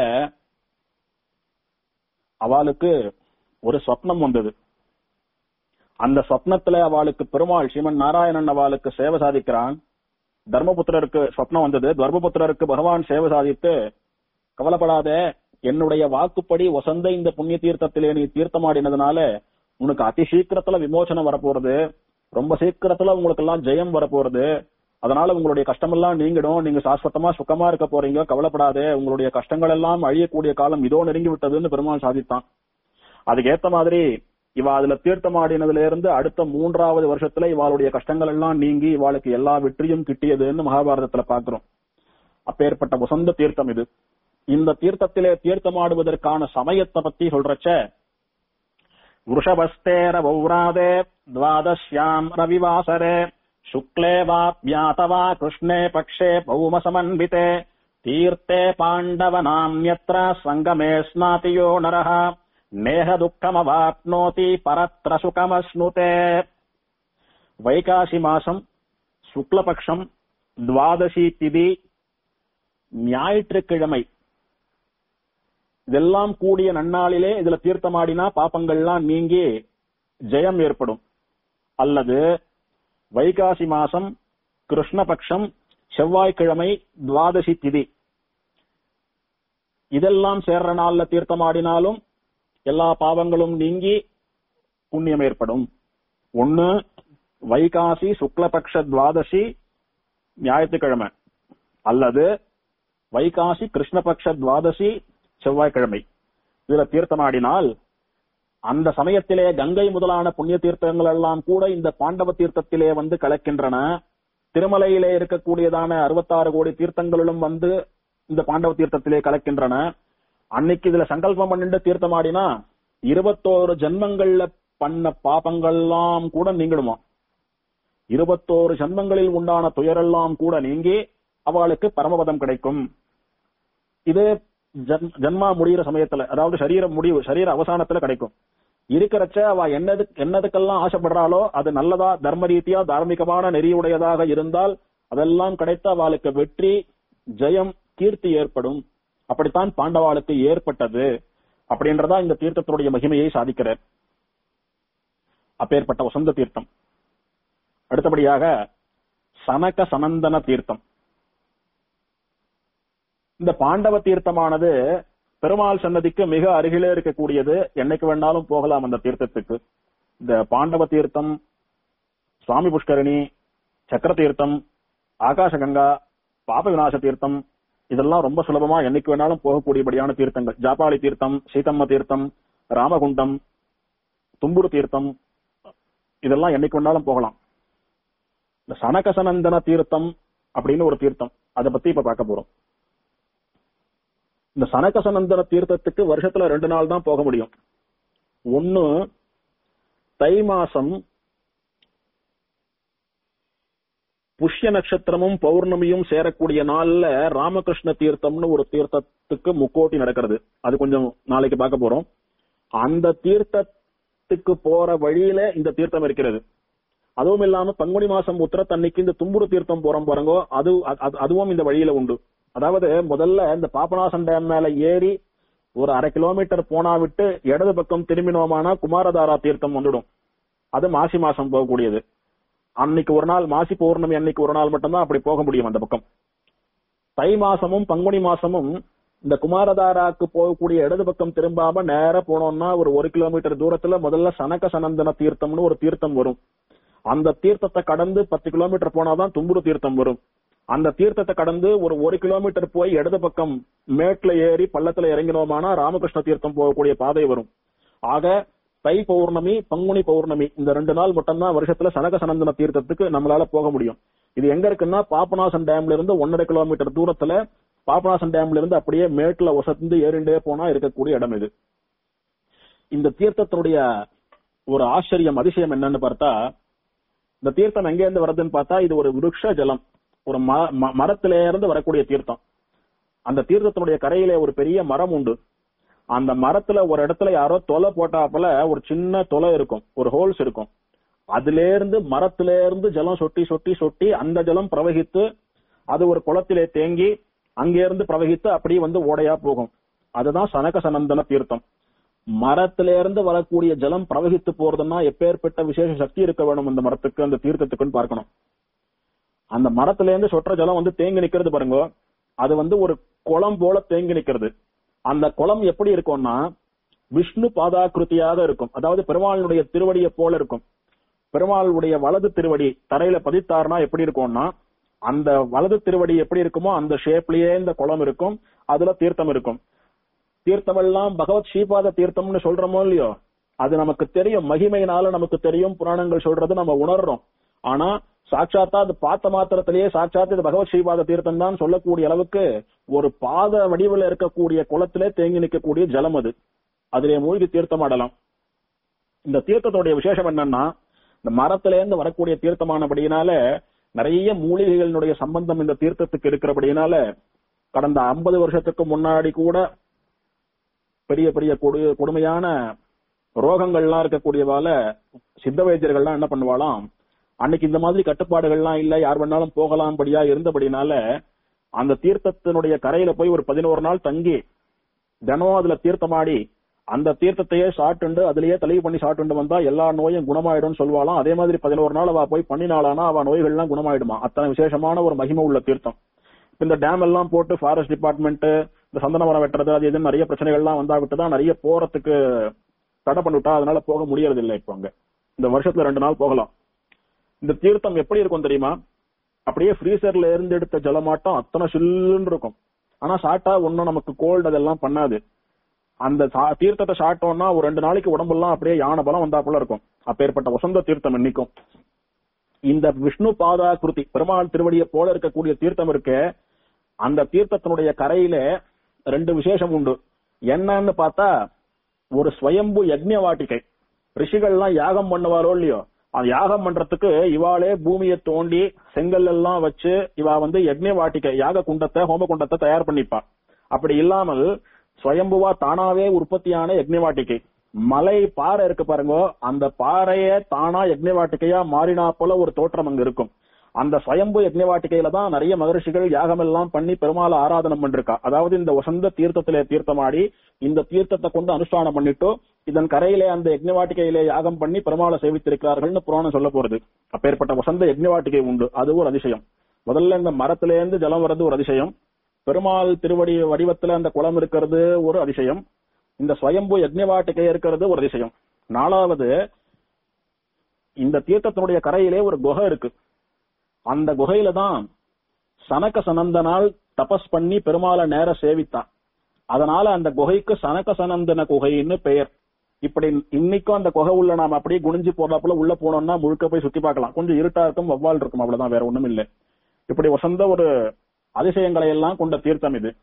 அவளுக்கு ஒரு சொப்னம் வந்தது அந்த சொப்னத்துல அவளுக்கு பெருமாள் ஸ்ரீமன் நாராயணன் அவளுக்கு சேவை சாதிக்கிறான் தர்மபுத்திரருக்கு சொப்னம் வந்தது தர்மபுத்திரருக்கு பகவான் சேவை சாதித்து கவலைப்படாத என்னுடைய வாக்குப்படி வசந்த இந்த புண்ணிய தீர்த்தத்திலே நீ தீர்த்தமாடினதுனால உனக்கு அதி சீக்கிரத்துல விமோசனம் வரப்போறது ரொம்ப சீக்கிரத்துல உங்களுக்கு எல்லாம் ஜெயம் வரப்போறது அதனால உங்களுடைய கஷ்டமெல்லாம் நீங்கிடும் நீங்க சாஸ்வத்தமா சுகமா இருக்க போறீங்க கவலைப்படாதே உங்களுடைய கஷ்டங்கள் எல்லாம் அழியக்கூடிய காலம் இதோ நெருங்கி விட்டதுன்னு பெருமாள் சாதித்தான் அதுக்கு ஏத்த மாதிரி இவ அதுல தீர்த்தமாடினதுல இருந்து அடுத்த மூன்றாவது வருஷத்துல இவாளுடைய கஷ்டங்கள் எல்லாம் நீங்கி இவாளுக்கு எல்லா வெற்றியும் கிட்டியதுன்னு மகாபாரதத்துல பாக்குறோம் அப்பேற்பட்ட வசந்த தீர்த்தம் இது இந்த தீர்த்தத்திலே தீர்த்தமாடுவதற்கான சமயத்தை பத்தி சொல்றச்ச वृषभस्तेर वौरादे द्वादश्याम् रविवासरे शुक्ले वाप्यात वा कृष्णे पक्षे भौमसमन्विते तीर्थे पाण्डवनाम्यत्र सङ्गमे स्नाति यो नरः नेह दुःखमवाप्नोति परत्र सुखमश्नुते வைகாசி மாசம் சுக்லபக்ஷம் துவாதசி திதி ஞாயிற்றுக்கிழமை இதெல்லாம் கூடிய நன்னாளிலே இதுல தீர்த்தமாடினா பாப்பங்கள்லாம் நீங்கி ஜெயம் ஏற்படும் அல்லது வைகாசி மாசம் கிருஷ்ணபக்ஷம் செவ்வாய்க்கிழமை துவாதசி திதி இதெல்லாம் சேர்ற நாள்ல தீர்த்தமாடினாலும் எல்லா பாவங்களும் நீங்கி புண்ணியம் ஏற்படும் ஒண்ணு வைகாசி சுக்லபக்ஷ துவாதசி ஞாயிற்றுக்கிழமை அல்லது வைகாசி கிருஷ்ணபக்ஷ துவாதசி செவ்வாய்க்கிழமை இதுல தீர்த்தமாடினால் அந்த சமயத்திலே கங்கை முதலான புண்ணிய தீர்த்தங்கள் எல்லாம் கூட இந்த பாண்டவ தீர்த்தத்திலே வந்து கலக்கின்றன திருமலையிலே இருக்கக்கூடியதான அறுபத்தாறு கோடி தீர்த்தங்களிலும் வந்து இந்த பாண்டவ தீர்த்தத்திலே கலக்கின்றன அன்னைக்கு இதுல சங்கல்பம் பண்ணிட்டு தீர்த்தமாடினா இருபத்தோரு ஜென்மங்கள்ல பண்ண பாபங்கள்லாம் கூட நீங்கிடுமா இருபத்தோரு ஜன்மங்களில் உண்டான துயரெல்லாம் கூட நீங்கி அவளுக்கு பரமபதம் கிடைக்கும் இது ஜன்- ஜன்மா முடியிற சமயத்துல அதாவது சரீர முடிவு சரீர அவசானத்துல கிடைக்கும் இருக்கிறச்ச அவ என்னது என்னதுக்கெல்லாம் ஆசைப்படுறாளோ அது நல்லதா தர்ம ரீதியா தார்மீகமான நெறியுடையதாக இருந்தால் அதெல்லாம் கிடைத்து அவளுக்கு வெற்றி ஜெயம் கீர்த்தி ஏற்படும் அப்படித்தான் பாண்டவாளுக்கு ஏற்பட்டது அப்படின்றதா இந்த தீர்த்தத்தினுடைய மகிமையை சாதிக்கிறார் அப்பேற்பட்ட வசந்த தீர்த்தம் அடுத்தபடியாக சனக சனந்தன தீர்த்தம் இந்த பாண்டவ தீர்த்தமானது பெருமாள் சன்னதிக்கு மிக அருகிலே இருக்கக்கூடியது என்னைக்கு வேணாலும் போகலாம் அந்த தீர்த்தத்துக்கு இந்த பாண்டவ தீர்த்தம் சுவாமி புஷ்கரணி சக்கர தீர்த்தம் ஆகாசகங்கா பாப விநாச தீர்த்தம் இதெல்லாம் ரொம்ப சுலபமா என்னைக்கு வேணாலும் போகக்கூடியபடியான தீர்த்தங்கள் ஜாபாலி தீர்த்தம் சீதம்ம தீர்த்தம் ராமகுண்டம் தும்புரு தீர்த்தம் இதெல்லாம் என்னைக்கு வேணாலும் போகலாம் இந்த சனகசனந்தன தீர்த்தம் அப்படின்னு ஒரு தீர்த்தம் அதை பத்தி இப்ப பார்க்க போறோம் இந்த சனகசனந்தன தீர்த்தத்துக்கு வருஷத்துல ரெண்டு நாள் தான் போக முடியும் ஒன்னு தை மாசம் புஷ்ய நட்சத்திரமும் பௌர்ணமியும் சேரக்கூடிய நாள்ல ராமகிருஷ்ண தீர்த்தம்னு ஒரு தீர்த்தத்துக்கு முக்கோட்டி நடக்கிறது அது கொஞ்சம் நாளைக்கு பார்க்க போறோம் அந்த தீர்த்தத்துக்கு போற வழியில இந்த தீர்த்தம் இருக்கிறது அதுவும் இல்லாம பங்குனி மாசம் உத்தரத்தன்னைக்கு இந்த தும்புரு தீர்த்தம் போறோம் பாருங்க அது அது- அதுவும் இந்த வழியில உண்டு அதாவது முதல்ல இந்த பாபநாசம் டேம் மேல ஏறி ஒரு அரை கிலோமீட்டர் போனா விட்டு இடது பக்கம் திரும்பினோமானா குமாரதாரா தீர்த்தம் வந்துடும் அது மாசி மாசம் போகக்கூடியது அன்னைக்கு ஒரு நாள் மாசி பௌர்ணமி அன்னைக்கு ஒரு நாள் மட்டும்தான் அப்படி போக முடியும் அந்த பக்கம் தை மாசமும் பங்குனி மாசமும் இந்த குமாரதாராக்கு போகக்கூடிய இடது பக்கம் திரும்பாம நேரா போனோம்னா ஒரு ஒரு கிலோமீட்டர் தூரத்துல முதல்ல சனக சனந்தன தீர்த்தம்னு ஒரு தீர்த்தம் வரும் அந்த தீர்த்தத்தை கடந்து பத்து கிலோமீட்டர் போனாதான் தும்புரு தீர்த்தம் வரும் அந்த தீர்த்தத்தை கடந்து ஒரு ஒரு கிலோமீட்டர் போய் இடது பக்கம் மேட்ல ஏறி பள்ளத்துல இறங்கினோமானா ராமகிருஷ்ண தீர்த்தம் போகக்கூடிய பாதை வரும் ஆக தை பௌர்ணமி பங்குனி பௌர்ணமி இந்த ரெண்டு நாள் மட்டும்தான் வருஷத்துல சனக சனந்தன தீர்த்தத்துக்கு நம்மளால போக முடியும் இது எங்க இருக்குன்னா பாபநாசம் டேம்ல இருந்து ஒன்னரை கிலோமீட்டர் தூரத்துல பாபநாசம் டேம்ல இருந்து அப்படியே மேட்ல ஒசந்து ஏறிண்டே போனா இருக்கக்கூடிய இடம் இது இந்த தீர்த்தத்தினுடைய ஒரு ஆச்சரியம் அதிசயம் என்னன்னு பார்த்தா இந்த தீர்த்தம் எங்க இருந்து வருதுன்னு பார்த்தா இது ஒரு விருட்ச ஜலம் ஒரு ம- ம- மரத்திலே இருந்து வரக்கூடிய தீர்த்தம் அந்த தீர்த்தத்தினுடைய கரையிலே ஒரு பெரிய மரம் உண்டு அந்த மரத்துல ஒரு இடத்துல யாரோ தொலை போட்டாப்புல ஒரு சின்ன தொலை இருக்கும் ஒரு ஹோல்ஸ் இருக்கும் அதுல இருந்து மரத்தில இருந்து ஜலம் சொட்டி சொட்டி சொட்டி அந்த ஜலம் பிரவகித்து அது ஒரு குளத்திலே தேங்கி அங்கே இருந்து பிரவகித்து அப்படியே வந்து ஓடையா போகும் அதுதான் சனக சனந்தன தீர்த்தம் மரத்தில இருந்து வரக்கூடிய ஜலம் பிரவகித்து போறதுன்னா எப்பேற்பட்ட விசேஷ சக்தி இருக்க வேணும் அந்த மரத்துக்கு அந்த தீர்த்தத்துக்குன்னு பார்க்கணும் அந்த மரத்துல இருந்து சொற்ற ஜலம் வந்து தேங்கி நிக்கிறது பாருங்க அது வந்து ஒரு குளம் போல தேங்கி நிக்கிறது அந்த குளம் எப்படி இருக்கும்னா விஷ்ணு பாதாகிருதியாக இருக்கும் அதாவது பெருமாளுடைய திருவடியை போல இருக்கும் பெருமாளுடைய வலது திருவடி தரையில பதித்தாருனா எப்படி இருக்கும்னா அந்த வலது திருவடி எப்படி இருக்குமோ அந்த ஷேப்லயே இந்த குளம் இருக்கும் அதுல தீர்த்தம் இருக்கும் தீர்த்தமெல்லாம் பகவத் ஸ்ரீபாத தீர்த்தம்னு சொல்றோமோ இல்லையோ அது நமக்கு தெரியும் மகிமையினால நமக்கு தெரியும் புராணங்கள் சொல்றது நம்ம உணர்றோம் ஆனா சாட்சாத்தா அது பார்த்த மாத்திரத்திலேயே சாட்சாத் இது பகவத் ஸ்ரீபாத தீர்த்தம் தான் சொல்லக்கூடிய அளவுக்கு ஒரு பாத வடிவில் இருக்கக்கூடிய குளத்திலே தேங்கி நிற்கக்கூடிய ஜலம் அது அதிலே மூழ்கி தீர்த்தமாடலாம் இந்த தீர்த்தத்துடைய விசேஷம் என்னன்னா இந்த மரத்தில இருந்து வரக்கூடிய தீர்த்தமானபடியினால நிறைய மூலிகைகளினுடைய சம்பந்தம் இந்த தீர்த்தத்துக்கு இருக்கிறபடியினால கடந்த ஐம்பது வருஷத்துக்கு முன்னாடி கூட பெரிய பெரிய கொடு கொடுமையான ரோகங்கள்லாம் இருக்கக்கூடியவால சித்த வைத்தியர்கள்லாம் என்ன பண்ணுவாளாம் அன்னைக்கு இந்த மாதிரி கட்டுப்பாடுகள்லாம் இல்ல யார் வேணாலும் போகலாம் படியா இருந்தபடினால அந்த தீர்த்தத்தினுடைய கரையில போய் ஒரு பதினோரு நாள் தங்கி தினம் அதுல தீர்த்தமாடி அந்த தீர்த்தத்தையே சாட்டுண்டு அதுலயே தெளிவு பண்ணி சாட்டுண்டு வந்தா எல்லா நோயும் குணமாயிடும் சொல்லுவாளாம் அதே மாதிரி பதினோரு நாள் அவ போய் பண்ணினாலானா அவ நோய்கள்லாம் குணமாயிடுமா அத்தனை விசேஷமான ஒரு மகிமை உள்ள தீர்த்தம் இப்ப இந்த டேம் எல்லாம் போட்டு ஃபாரஸ்ட் டிபார்ட்மெண்ட் இந்த சந்தன மரம் வெட்டுறது அது இதுன்னு நிறைய பிரச்சனைகள்லாம் வந்தா விட்டு தான் நிறைய போறதுக்கு தடை பண்ணிவிட்டா அதனால போக முடியறது இல்லை இப்போ அங்க இந்த வருஷத்துல ரெண்டு நாள் போகலாம் இந்த தீர்த்தம் எப்படி இருக்கும் தெரியுமா அப்படியே ஃப்ரீசர்ல இருந்து எடுத்த ஜலமாட்டம் அத்தனை சில்லுன்னு இருக்கும் ஆனா சாட்டா ஒன்னும் நமக்கு கோல்டு அதெல்லாம் பண்ணாது அந்த சா- தீர்த்தத்தை சாப்பிட்டோம்னா ஒரு ரெண்டு நாளைக்கு உடம்பெல்லாம் அப்படியே யானை பலம் வந்தா போல இருக்கும் அப்பேற்பட்ட வசந்த தீர்த்தம் என்னைக்கும் இந்த விஷ்ணு பாதாகிருதி பெருமாள் திருவடியை போல இருக்கக்கூடிய தீர்த்தம் இருக்கு அந்த தீர்த்தத்தினுடைய கரையில ரெண்டு விசேஷம் உண்டு என்னன்னு பார்த்தா ஒரு ஸ்வயம்பு யக்ஞ வாட்டிகை ரிஷிகள்லாம் யாகம் பண்ணுவாரோ இல்லையோ அது யாகம் பண்றதுக்கு இவாளே பூமியை தோண்டி செங்கல் எல்லாம் வச்சு இவா வந்து யக்ஞ வாட்டிகை யாக குண்டத்தை ஹோம குண்டத்தை தயார் பண்ணிப்பா அப்படி இல்லாமல் ஸ்வயம்புவா தானாவே உற்பத்தியான யக்ஞவாட்டிகை மலை பாறை இருக்கு பாருங்க அந்த பாறையே தானா யக்ஞவாட்டிகையா மாறினா போல ஒரு தோற்றம் அங்க இருக்கும் அந்த ஸ்வயம்பு யக்ஞவாட்டிகையில தான் நிறைய மகரிஷிகள் யாகம் எல்லாம் பண்ணி பெருமாளை ஆராதனம் பண்ணிருக்கா அதாவது இந்த வசந்த தீர்த்தத்திலே தீர்த்தமாடி இந்த தீர்த்தத்தை கொண்டு அனுஷ்டானம் பண்ணிட்டு இதன் கரையிலே அந்த யக்ஞவாட்டிகையிலே யாகம் பண்ணி பெருமாளை சேவித்திருக்கிறார்கள்னு புராணம் சொல்ல போறது அப்பேற்பட்ட வசந்த யக்ஞவாட்டிகை உண்டு அது ஒரு அதிசயம் முதல்ல இந்த மரத்திலேருந்து ஜலம் வர்றது ஒரு அதிசயம் பெருமாள் திருவடி வடிவத்துல அந்த குளம் இருக்கிறது ஒரு அதிசயம் இந்த ஸ்வயம்பு யக்ஞவாட்டிகை இருக்கிறது ஒரு அதிசயம் நாலாவது இந்த தீர்த்தத்தினுடைய கரையிலே ஒரு குகை இருக்கு அந்த குகையில தான் சனக சனந்தனால் தபஸ் பண்ணி பெருமாளை நேர சேவித்தான் அதனால அந்த குகைக்கு சனக சனந்தன குகைன்னு பெயர் இப்படி இன்னைக்கும் அந்த குகை உள்ள நாம அப்படியே குனிஞ்சு போறாப்புல உள்ள போனோம்னா முழுக்க போய் சுத்தி பார்க்கலாம் கொஞ்சம் இருட்டா இருக்கும் வவ்வால் இருக்கும் அவ்வளவுதான் வேற ஒண்ணும் இல்லை இப்படி வசந்த ஒரு அதிசயங்களை எல்லாம் கொண்ட தீர்த்தம் இது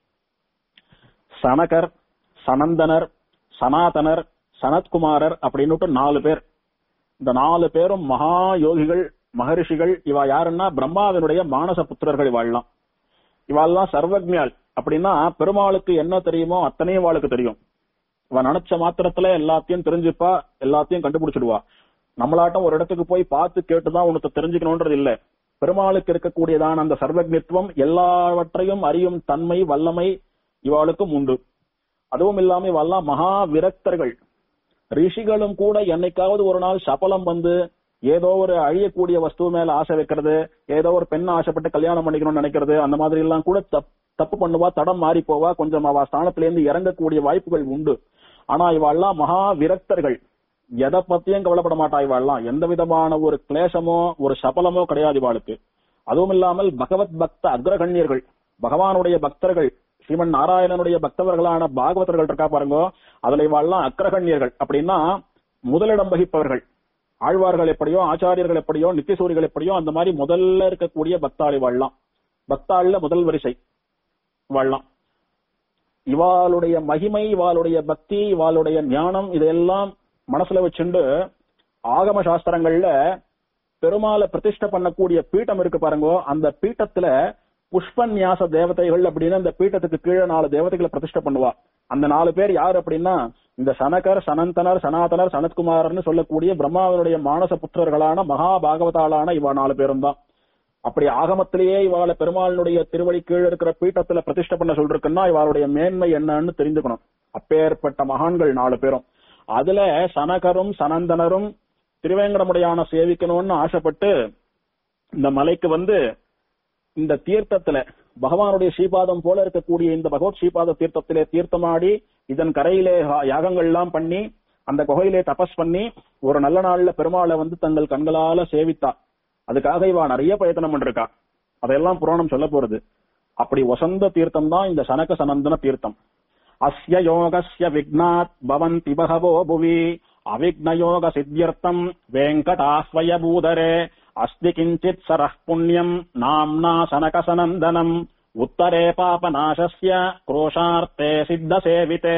சனகர் சனந்தனர் சனாதனர் சனத்குமாரர் அப்படின்னுட்டு நாலு பேர் இந்த நாலு பேரும் மகா யோகிகள் மகரிஷிகள் இவா யாருன்னா பிரம்மாவினுடைய மானச புத்திரர்கள் இவாள்லாம் இவாள்லாம் சர்வஜால் அப்படின்னா பெருமாளுக்கு என்ன தெரியுமோ அத்தனையும் இவாளுக்கு தெரியும் இவன் நினைச்ச மாத்திரத்துல எல்லாத்தையும் தெரிஞ்சுப்பா எல்லாத்தையும் கண்டுபிடிச்சிடுவா நம்மளாட்டம் ஒரு இடத்துக்கு போய் பார்த்து கேட்டுதான் உனக்கு தெரிஞ்சுக்கணும்ன்றது இல்ல பெருமாளுக்கு இருக்கக்கூடியதான அந்த சர்வஜத்துவம் எல்லாவற்றையும் அறியும் தன்மை வல்லமை இவாளுக்கும் உண்டு அதுவும் இல்லாம இவெல்லாம் மகா விரக்தர்கள் ரிஷிகளும் கூட என்னைக்காவது ஒரு நாள் சபலம் வந்து ஏதோ ஒரு அழியக்கூடிய வஸ்து மேல ஆசை வைக்கிறது ஏதோ ஒரு பெண் ஆசைப்பட்டு கல்யாணம் பண்ணிக்கணும்னு நினைக்கிறது அந்த மாதிரி எல்லாம் கூட தப்- தப்பு பண்ணுவா தடம் மாறி போவா கொஞ்சம் அவ ஸ்தானத்துல இருந்து இறங்கக்கூடிய வாய்ப்புகள் உண்டு ஆனா இவாள்லாம் மகா விரக்தர்கள் எதை பத்தியும் கவலைப்பட மாட்டா இவாள்லாம் எந்த விதமான ஒரு கிளேசமோ ஒரு சபலமோ கிடையாது இவாளுக்கு அதுவும் இல்லாமல் பகவத் பக்த அக்ரகண்யர்கள் பகவானுடைய பக்தர்கள் ஸ்ரீமன் நாராயணனுடைய பக்தவர்களான பாகவதர்கள் இருக்கா பாருங்க அதுல இவாள்லாம் அக்ரகண்யர்கள் அப்படின்னா முதலிடம் வகிப்பவர்கள் ஆழ்வார்கள் எப்படியோ ஆச்சாரியர்கள் எப்படியோ நித்தியசூரிகள் எப்படியோ அந்த மாதிரி முதல்ல இருக்கக்கூடிய பக்தாளி வாழலாம் பக்தாள்ல முதல் வரிசை வாழலாம் இவாளுடைய மகிமை இவாளுடைய பக்தி இவாளுடைய ஞானம் இதெல்லாம் மனசுல வச்சுண்டு ஆகம சாஸ்திரங்கள்ல பெருமாளை பிரதிஷ்டை பண்ணக்கூடிய பீட்டம் இருக்கு பாருங்க அந்த பீட்டத்துல புஷ்பன்யாச தேவதைகள் அப்படின்னு அந்த பீட்டத்துக்கு கீழே நாலு தேவதைகளை பிரதிஷ்டை பண்ணுவா அந்த நாலு பேர் யார் அப்படின்னா இந்த சனகர் சனந்தனர் சனாதனர் சனத்குமாரர்னு சொல்லக்கூடிய பிரம்மாவினுடைய மானச புத்திரர்களான மகா பாகவதாளான இவா நாலு பேரும் தான் அப்படி ஆகமத்திலேயே இவாளை பெருமாளினுடைய திருவடி கீழே இருக்கிற பீட்டத்துல பிரதிஷ்டை பண்ண சொல்லிருக்குன்னா இவாளுடைய மேன்மை என்னன்னு தெரிஞ்சுக்கணும் அப்பேற்பட்ட மகான்கள் நாலு பேரும் அதுல சனகரும் சனந்தனரும் திருவேங்கடமுடையான சேவிக்கணும்னு ஆசைப்பட்டு இந்த மலைக்கு வந்து இந்த தீர்த்தத்துல பகவானுடைய ஸ்ரீபாதம் போல இருக்கக்கூடிய இந்த பகவத் ஸ்ரீபாத தீர்த்தத்திலே தீர்த்தமாடி இதன் கரையிலே ஹா- யாகங்கள்லாம் பண்ணி அந்த குகையிலே தபஸ் பண்ணி ஒரு நல்ல நாள்ல பெருமாளை வந்து தங்கள் கண்களால சேவித்தா அதுக்காக இவா நிறைய பிரயத்தனம் பண்ணிருக்கா அதையெல்லாம் புராணம் சொல்ல போறது அப்படி வசந்த தீர்த்தம் தான் இந்த சனக சனந்தன தீர்த்தம் அஸ்ய யோகஸ்ய விக்னாத் பவந்தி பகவோ புவி அவிக்னயோக சித்தியர்த்தம் வெங்கடாஸ்வய பூதரே அஸ்தி கிஞ்சித் சரः புண்ணியம் நாம்னா சனக சனந்தனம் உத்தரே பாபநாசஸ்ய குரோஷார்த்தே சித்த சேவிதே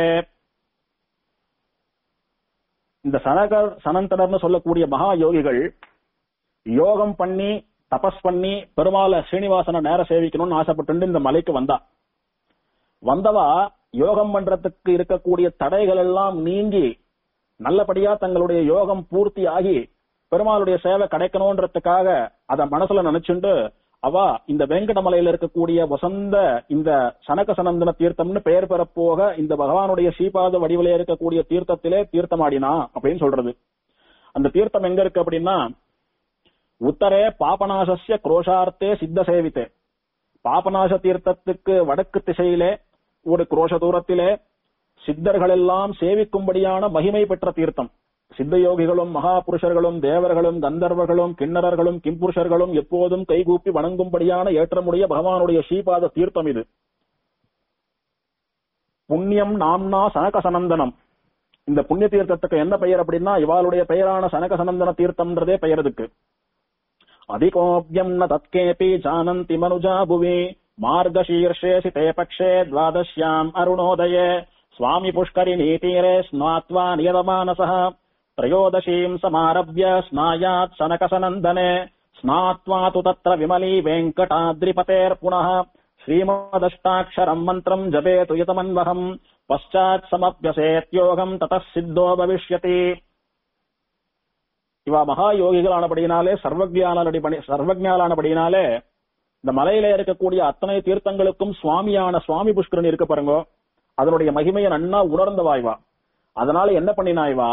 இந்த சனகர் சனந்தனர்னு சொல்லக்கூடிய மகா யோகிகள் யோகம் பண்ணி தபஸ் பண்ணி பெருமாளை ஸ்ரீனிவாசனை நேர சேவிக்கணும்னு ஆசைப்பட்டு இந்த மலைக்கு வந்தா வந்தவா யோகம் பண்றதுக்கு இருக்கக்கூடிய தடைகள் எல்லாம் நீங்கி நல்லபடியா தங்களுடைய யோகம் பூர்த்தி ஆகி பெருமாளுடைய சேவை கிடைக்கணும்ன்றதுக்காக அத மனசுல நினைச்சுண்டு அவ இந்த வெங்கடமலையில இருக்கக்கூடிய வசந்த இந்த சனக சனந்தன தீர்த்தம்னு பெயர் பெறப்போக இந்த பகவானுடைய ஸ்ரீபாத வடிவிலே இருக்கக்கூடிய தீர்த்தத்திலே தீர்த்தமாடினா அப்படின்னு சொல்றது அந்த தீர்த்தம் எங்க இருக்கு அப்படின்னா உத்தரே பாபநாசஸ்ய குரோஷார்த்தே சித்த சேவித்தே பாபநாச தீர்த்தத்துக்கு வடக்கு திசையிலே ஒரு குரோஷ தூரத்திலே சித்தர்கள் எல்லாம் சேவிக்கும்படியான மகிமை பெற்ற தீர்த்தம் சித்த யோகிகளும் மகா புருஷர்களும் தேவர்களும் கந்தர்வர்களும் கிண்ணறர்களும் கிம்புருஷர்களும் எப்போதும் கைகூப்பி வணங்கும்படியான ஏற்றமுடைய பகவானுடைய ஸ்ரீபாத தீர்த்தம் இது புண்ணியம் நாம்னா சனக சனந்தனம் இந்த புண்ணிய தீர்த்தத்துக்கு என்ன பெயர் அப்படின்னா இவாளுடைய பெயரான சனக சனந்தன தீர்த்தம்ன்றதே பெயர் இதுக்கு अधिकोऽप्यम् न तत्केऽपि जानन्ति मनुजा भुवि मार्गशीर्षेऽसि ते पक्षे द्वादश्याम् अरुणोदये स्वामि पुष्करिणीतीरे स्नात्वा नियतमानसः त्रयोदशीम् समारभ्य स्नायात् सनकसनन्दने स्नात्वा तु तत्र विमली वेङ्कटाद्रिपतेर्पुनः श्रीमदष्टाक्षरम् मन्त्रम् जपेतु यतमन्वहम् पश्चात् समभ्यसेत्योगम् ततः सिद्धो भविष्यति இவா மகா யோகிகளானபடியினாலே சர்வஜானபடி சர்வஜாலானபடியினாலே இந்த மலையில இருக்கக்கூடிய அத்தனை தீர்த்தங்களுக்கும் சுவாமியான சுவாமி புஷ்கரன் இருக்க பாருங்க அதனுடைய மகிமையை நன்னா உணர்ந்தவாய்வா அதனால என்ன பண்ணினாய்வா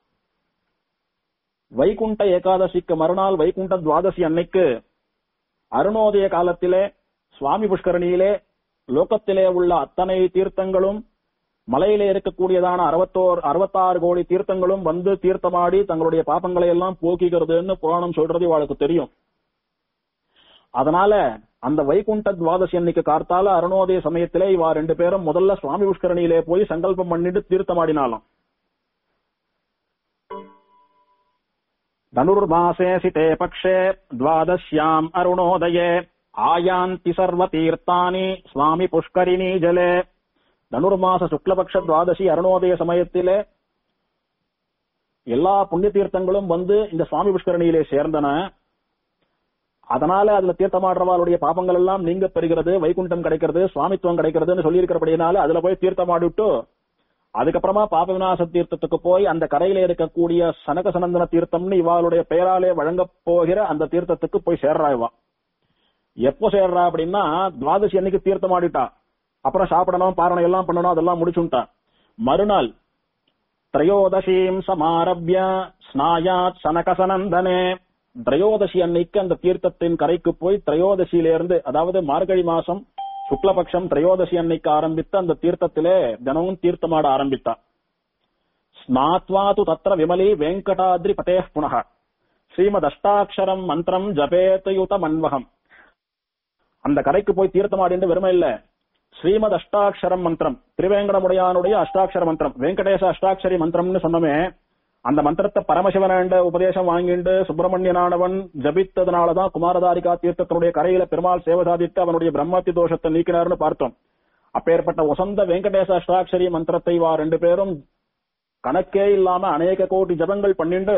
வைகுண்ட ஏகாதசிக்கு மறுநாள் வைகுண்ட துவாதசி அன்னைக்கு அருணோதய காலத்திலே சுவாமி புஷ்கரணியிலே லோகத்திலே உள்ள அத்தனை தீர்த்தங்களும் மலையிலே இருக்கக்கூடியதான அறுபத்தோர் அறுபத்தாறு கோடி தீர்த்தங்களும் வந்து தீர்த்தமாடி தங்களுடைய பாப்பங்களை எல்லாம் போக்கிக்கிறதுன்னு புராணம் சொல்றது இவாளுக்கு தெரியும் அதனால அந்த வைகுண்ட துவாதசி அன்னைக்கு கார்த்தால அருணோதய சமயத்திலே இவா ரெண்டு பேரும் முதல்ல சுவாமி புஷ்கரணியிலே போய் சங்கல்பம் பண்ணிட்டு தீர்த்தமாடினாலும் धनुर्मासेऽसि ते पक्षे द्वादश्याम् अरुणोदये आयान्ति सर्वतीर्थानि स्वामि पुष्करिणी जले தனுர்மாச சுக்லபக்ஷ துவாதசி அருணோதய சமயத்திலே எல்லா புண்ணிய தீர்த்தங்களும் வந்து இந்த சுவாமி புஷ்கரணியிலே சேர்ந்தன அதனால அதுல தீர்த்தமாடுறவாளுடைய பாபங்கள் எல்லாம் நீங்க பெறுகிறது வைகுண்டம் கிடைக்கிறது சுவாமித்துவம் கிடைக்கிறதுன்னு சொல்லியிருக்கிறபடினால அதுல போய் தீர்த்தமாடிட்டு அதுக்கப்புறமா பாப விநாச தீர்த்தத்துக்கு போய் அந்த கரையில இருக்கக்கூடிய சனக சனந்தன தீர்த்தம்னு இவாளுடைய பெயராலே வழங்க போகிற அந்த தீர்த்தத்துக்கு போய் சேர்றா இவா எப்போ சேர்றா அப்படின்னா துவாதசி அன்னைக்கு தீர்த்தம் ஆடிட்டா அப்புறம் சாப்பிடணும் பாரணம் எல்லாம் பண்ணணும் அதெல்லாம் முடிச்சுட்டா மறுநாள் திரையோதசீம் சமாரபிய ஸ்நாயாத் சனகசனந்தனே திரையோதசி அன்னைக்கு அந்த தீர்த்தத்தின் கரைக்கு போய் திரையோதசியிலிருந்து அதாவது மார்கழி மாசம் சுக்லபக்ஷம் திரையோதசி அன்னைக்கு ஆரம்பித்த அந்த தீர்த்தத்திலே தினமும் தீர்த்தமாட ஆரம்பித்தா ஸ்நாத்வா து தத்திர விமலி வெங்கடாத்ரி பதே புனக ஸ்ரீமத் அஷ்டாட்சரம் மந்திரம் ஜபேதயுத மன்வகம் அந்த கரைக்கு போய் தீர்த்தமாடின்னு வெறுமை இல்ல ஸ்ரீமத் அஷ்டாட்சரம் மந்திரம் திருவேங்கடமுடையானுடைய அஷ்டாட்சர மந்திரம் வெங்கடேச அஷ்டாட்சரி மந்திரம்னு சொன்னமே அந்த மந்திரத்தை பரமசிவனாண்ட உபதேசம் வாங்கிண்டு சுப்பிரமணியனானவன் ஜபித்ததுனாலதான் குமாரதாரிகா தீர்த்தத்தினுடைய கரையில பெருமாள் சேவை சாதித்து அவனுடைய பிரம்மத்தி தோஷத்தை நீக்கினார்னு பார்த்தோம் அப்பேற்பட்ட வசந்த வெங்கடேச அஷ்டாட்சரி மந்திரத்தை வா ரெண்டு பேரும் கணக்கே இல்லாம அநேக கோடி ஜபங்கள் பண்ணிண்டு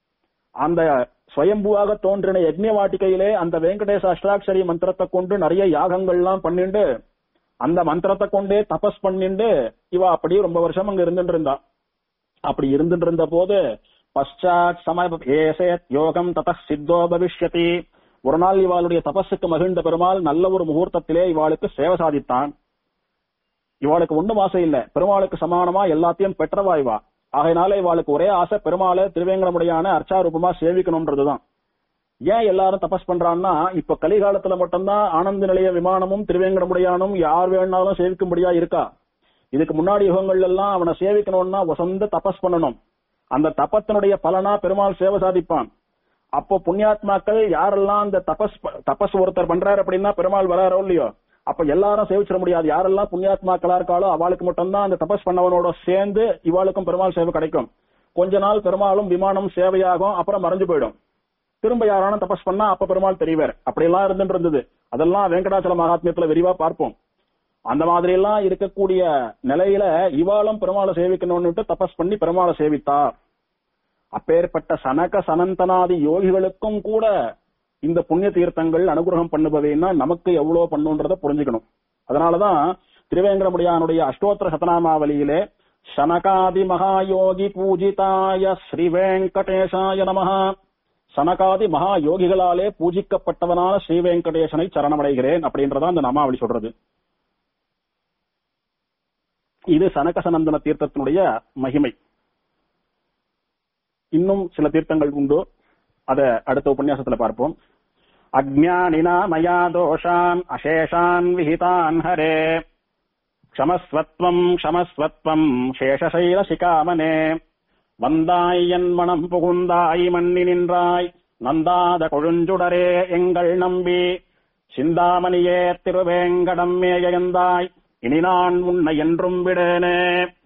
அந்த சுயம்புவாக தோன்றின யக்ஞ வாட்டிகையிலே அந்த வெங்கடேச அஷ்டாட்சரி மந்திரத்தை கொண்டு நிறைய யாகங்கள்லாம் பண்ணிண்டு அந்த மந்திரத்தை கொண்டே தபஸ் பண்ணிண்டு இவ அப்படியே ரொம்ப வருஷம் அங்க இருந்துட்டு இருந்தா அப்படி இருந்துட்டு இருந்த போது பశ్చాத் சமய ஏசேத் யோகம் தத சித்தோ பவிஷ்யதி ஒரு நாள் இவாளுடைய தபஸுக்கு மகிழ்ந்த பெருமாள் நல்ல ஒரு முகூர்த்தத்திலே இவாளுக்கு சேவை சாதித்தான் இவாளுக்கு ஒண்ணும் ஆசை இல்ல பெருமாளுக்கு சமானமா எல்லாத்தையும் பெற்றவா இவா ஆகையினால இவாளுக்கு ஒரே ஆசை பெருமாளை திருவேங்கடமுடையான அர்ச்சாரூபமா சேவிக்கணும்ன்றதுதான் ஏன் எல்லாரும் தபஸ் பண்றான்னா இப்ப கலிகாலத்துல மட்டும்தான் ஆனந்த நிலைய விமானமும் திருவேங்கடமுடையானும் யார் வேணாலும் சேவிக்கும்படியா இருக்கா இதுக்கு முன்னாடி யுகங்கள் எல்லாம் அவனை சேவிக்கணும்னா வசந்த தபஸ் பண்ணணும் அந்த தபத்தினுடைய பலனா பெருமாள் சேவை சாதிப்பான் அப்போ புண்ணியாத்மாக்கள் யாரெல்லாம் அந்த தபஸ் ப- தபஸ் ஒருத்தர் பண்றாரு அப்படின்னா பெருமாள் வராரோ இல்லையோ அப்ப எல்லாரும் சேவிச்சிட முடியாது யாரெல்லாம் புண்ணியாத்மாக்களா இருக்காளோ அவளுக்கு மட்டும்தான் அந்த தபஸ் பண்ணவனோட சேர்ந்து இவாளுக்கும் பெருமாள் சேவை கிடைக்கும் கொஞ்ச நாள் பெருமாளும் விமானம் சேவையாகும் அப்புறம் மறைஞ்சு போயிடும் திரும்ப யாரானும் தபஸ் பண்ணா அப்ப பெருமாள் தெரிவார் அப்படியெல்லாம் இருந்துட்டு இருந்தது அதெல்லாம் வெங்கடாச்சல மகாத்மியத்துல விரிவா பார்ப்போம் அந்த மாதிரி எல்லாம் இருக்கக்கூடிய நிலையில இவாளும் பெருமாளை சேவிக்கணும்னுட்டு தபஸ் பண்ணி பெருமாளை சேவித்தா அப்பேற்பட்ட சனக சனந்தனாதி யோகிகளுக்கும் கூட இந்த புண்ணிய தீர்த்தங்கள் அனுகிரகம் பண்ணுபவைன்னா நமக்கு எவ்வளவு பண்ணுன்றத புரிஞ்சுக்கணும் அதனாலதான் திருவேங்கடமுடியானுடைய அஷ்டோத்திர சதநாமாவலியிலே சனகாதி மகாயோகி பூஜிதாய ஸ்ரீ வெங்கடேசாய நமஹ சனகாதி மகா யோகிகளாலே பூஜிக்கப்பட்டவனான ஸ்ரீ வெங்கடேசனை சரணமடைகிறேன் அப்படின்றதான் அந்த நாமாவளி சொல்றது இது சனக சனந்தன தீர்த்தத்தினுடைய மகிமை இன்னும் சில தீர்த்தங்கள் உண்டு அத அடுத்த உபன்யாசத்துல பார்ப்போம் அஜ்ஞானினா மயா தோஷான் அசேஷான் விஹிதான் ஹரே க்ஷமஸ்வத்வம் க்ஷமஸ்வத்வம் சேஷசைல சிகாமனே வந்தாய் என் மனம் புகுந்தாய் மண்ணி நின்றாய் நந்தாத கொழுஞ்சுடரே எங்கள் நம்பி சிந்தாமணியே திருவேங்கடம் மேயந்தாய் இனி நான் உன்னை என்றும் விடேனே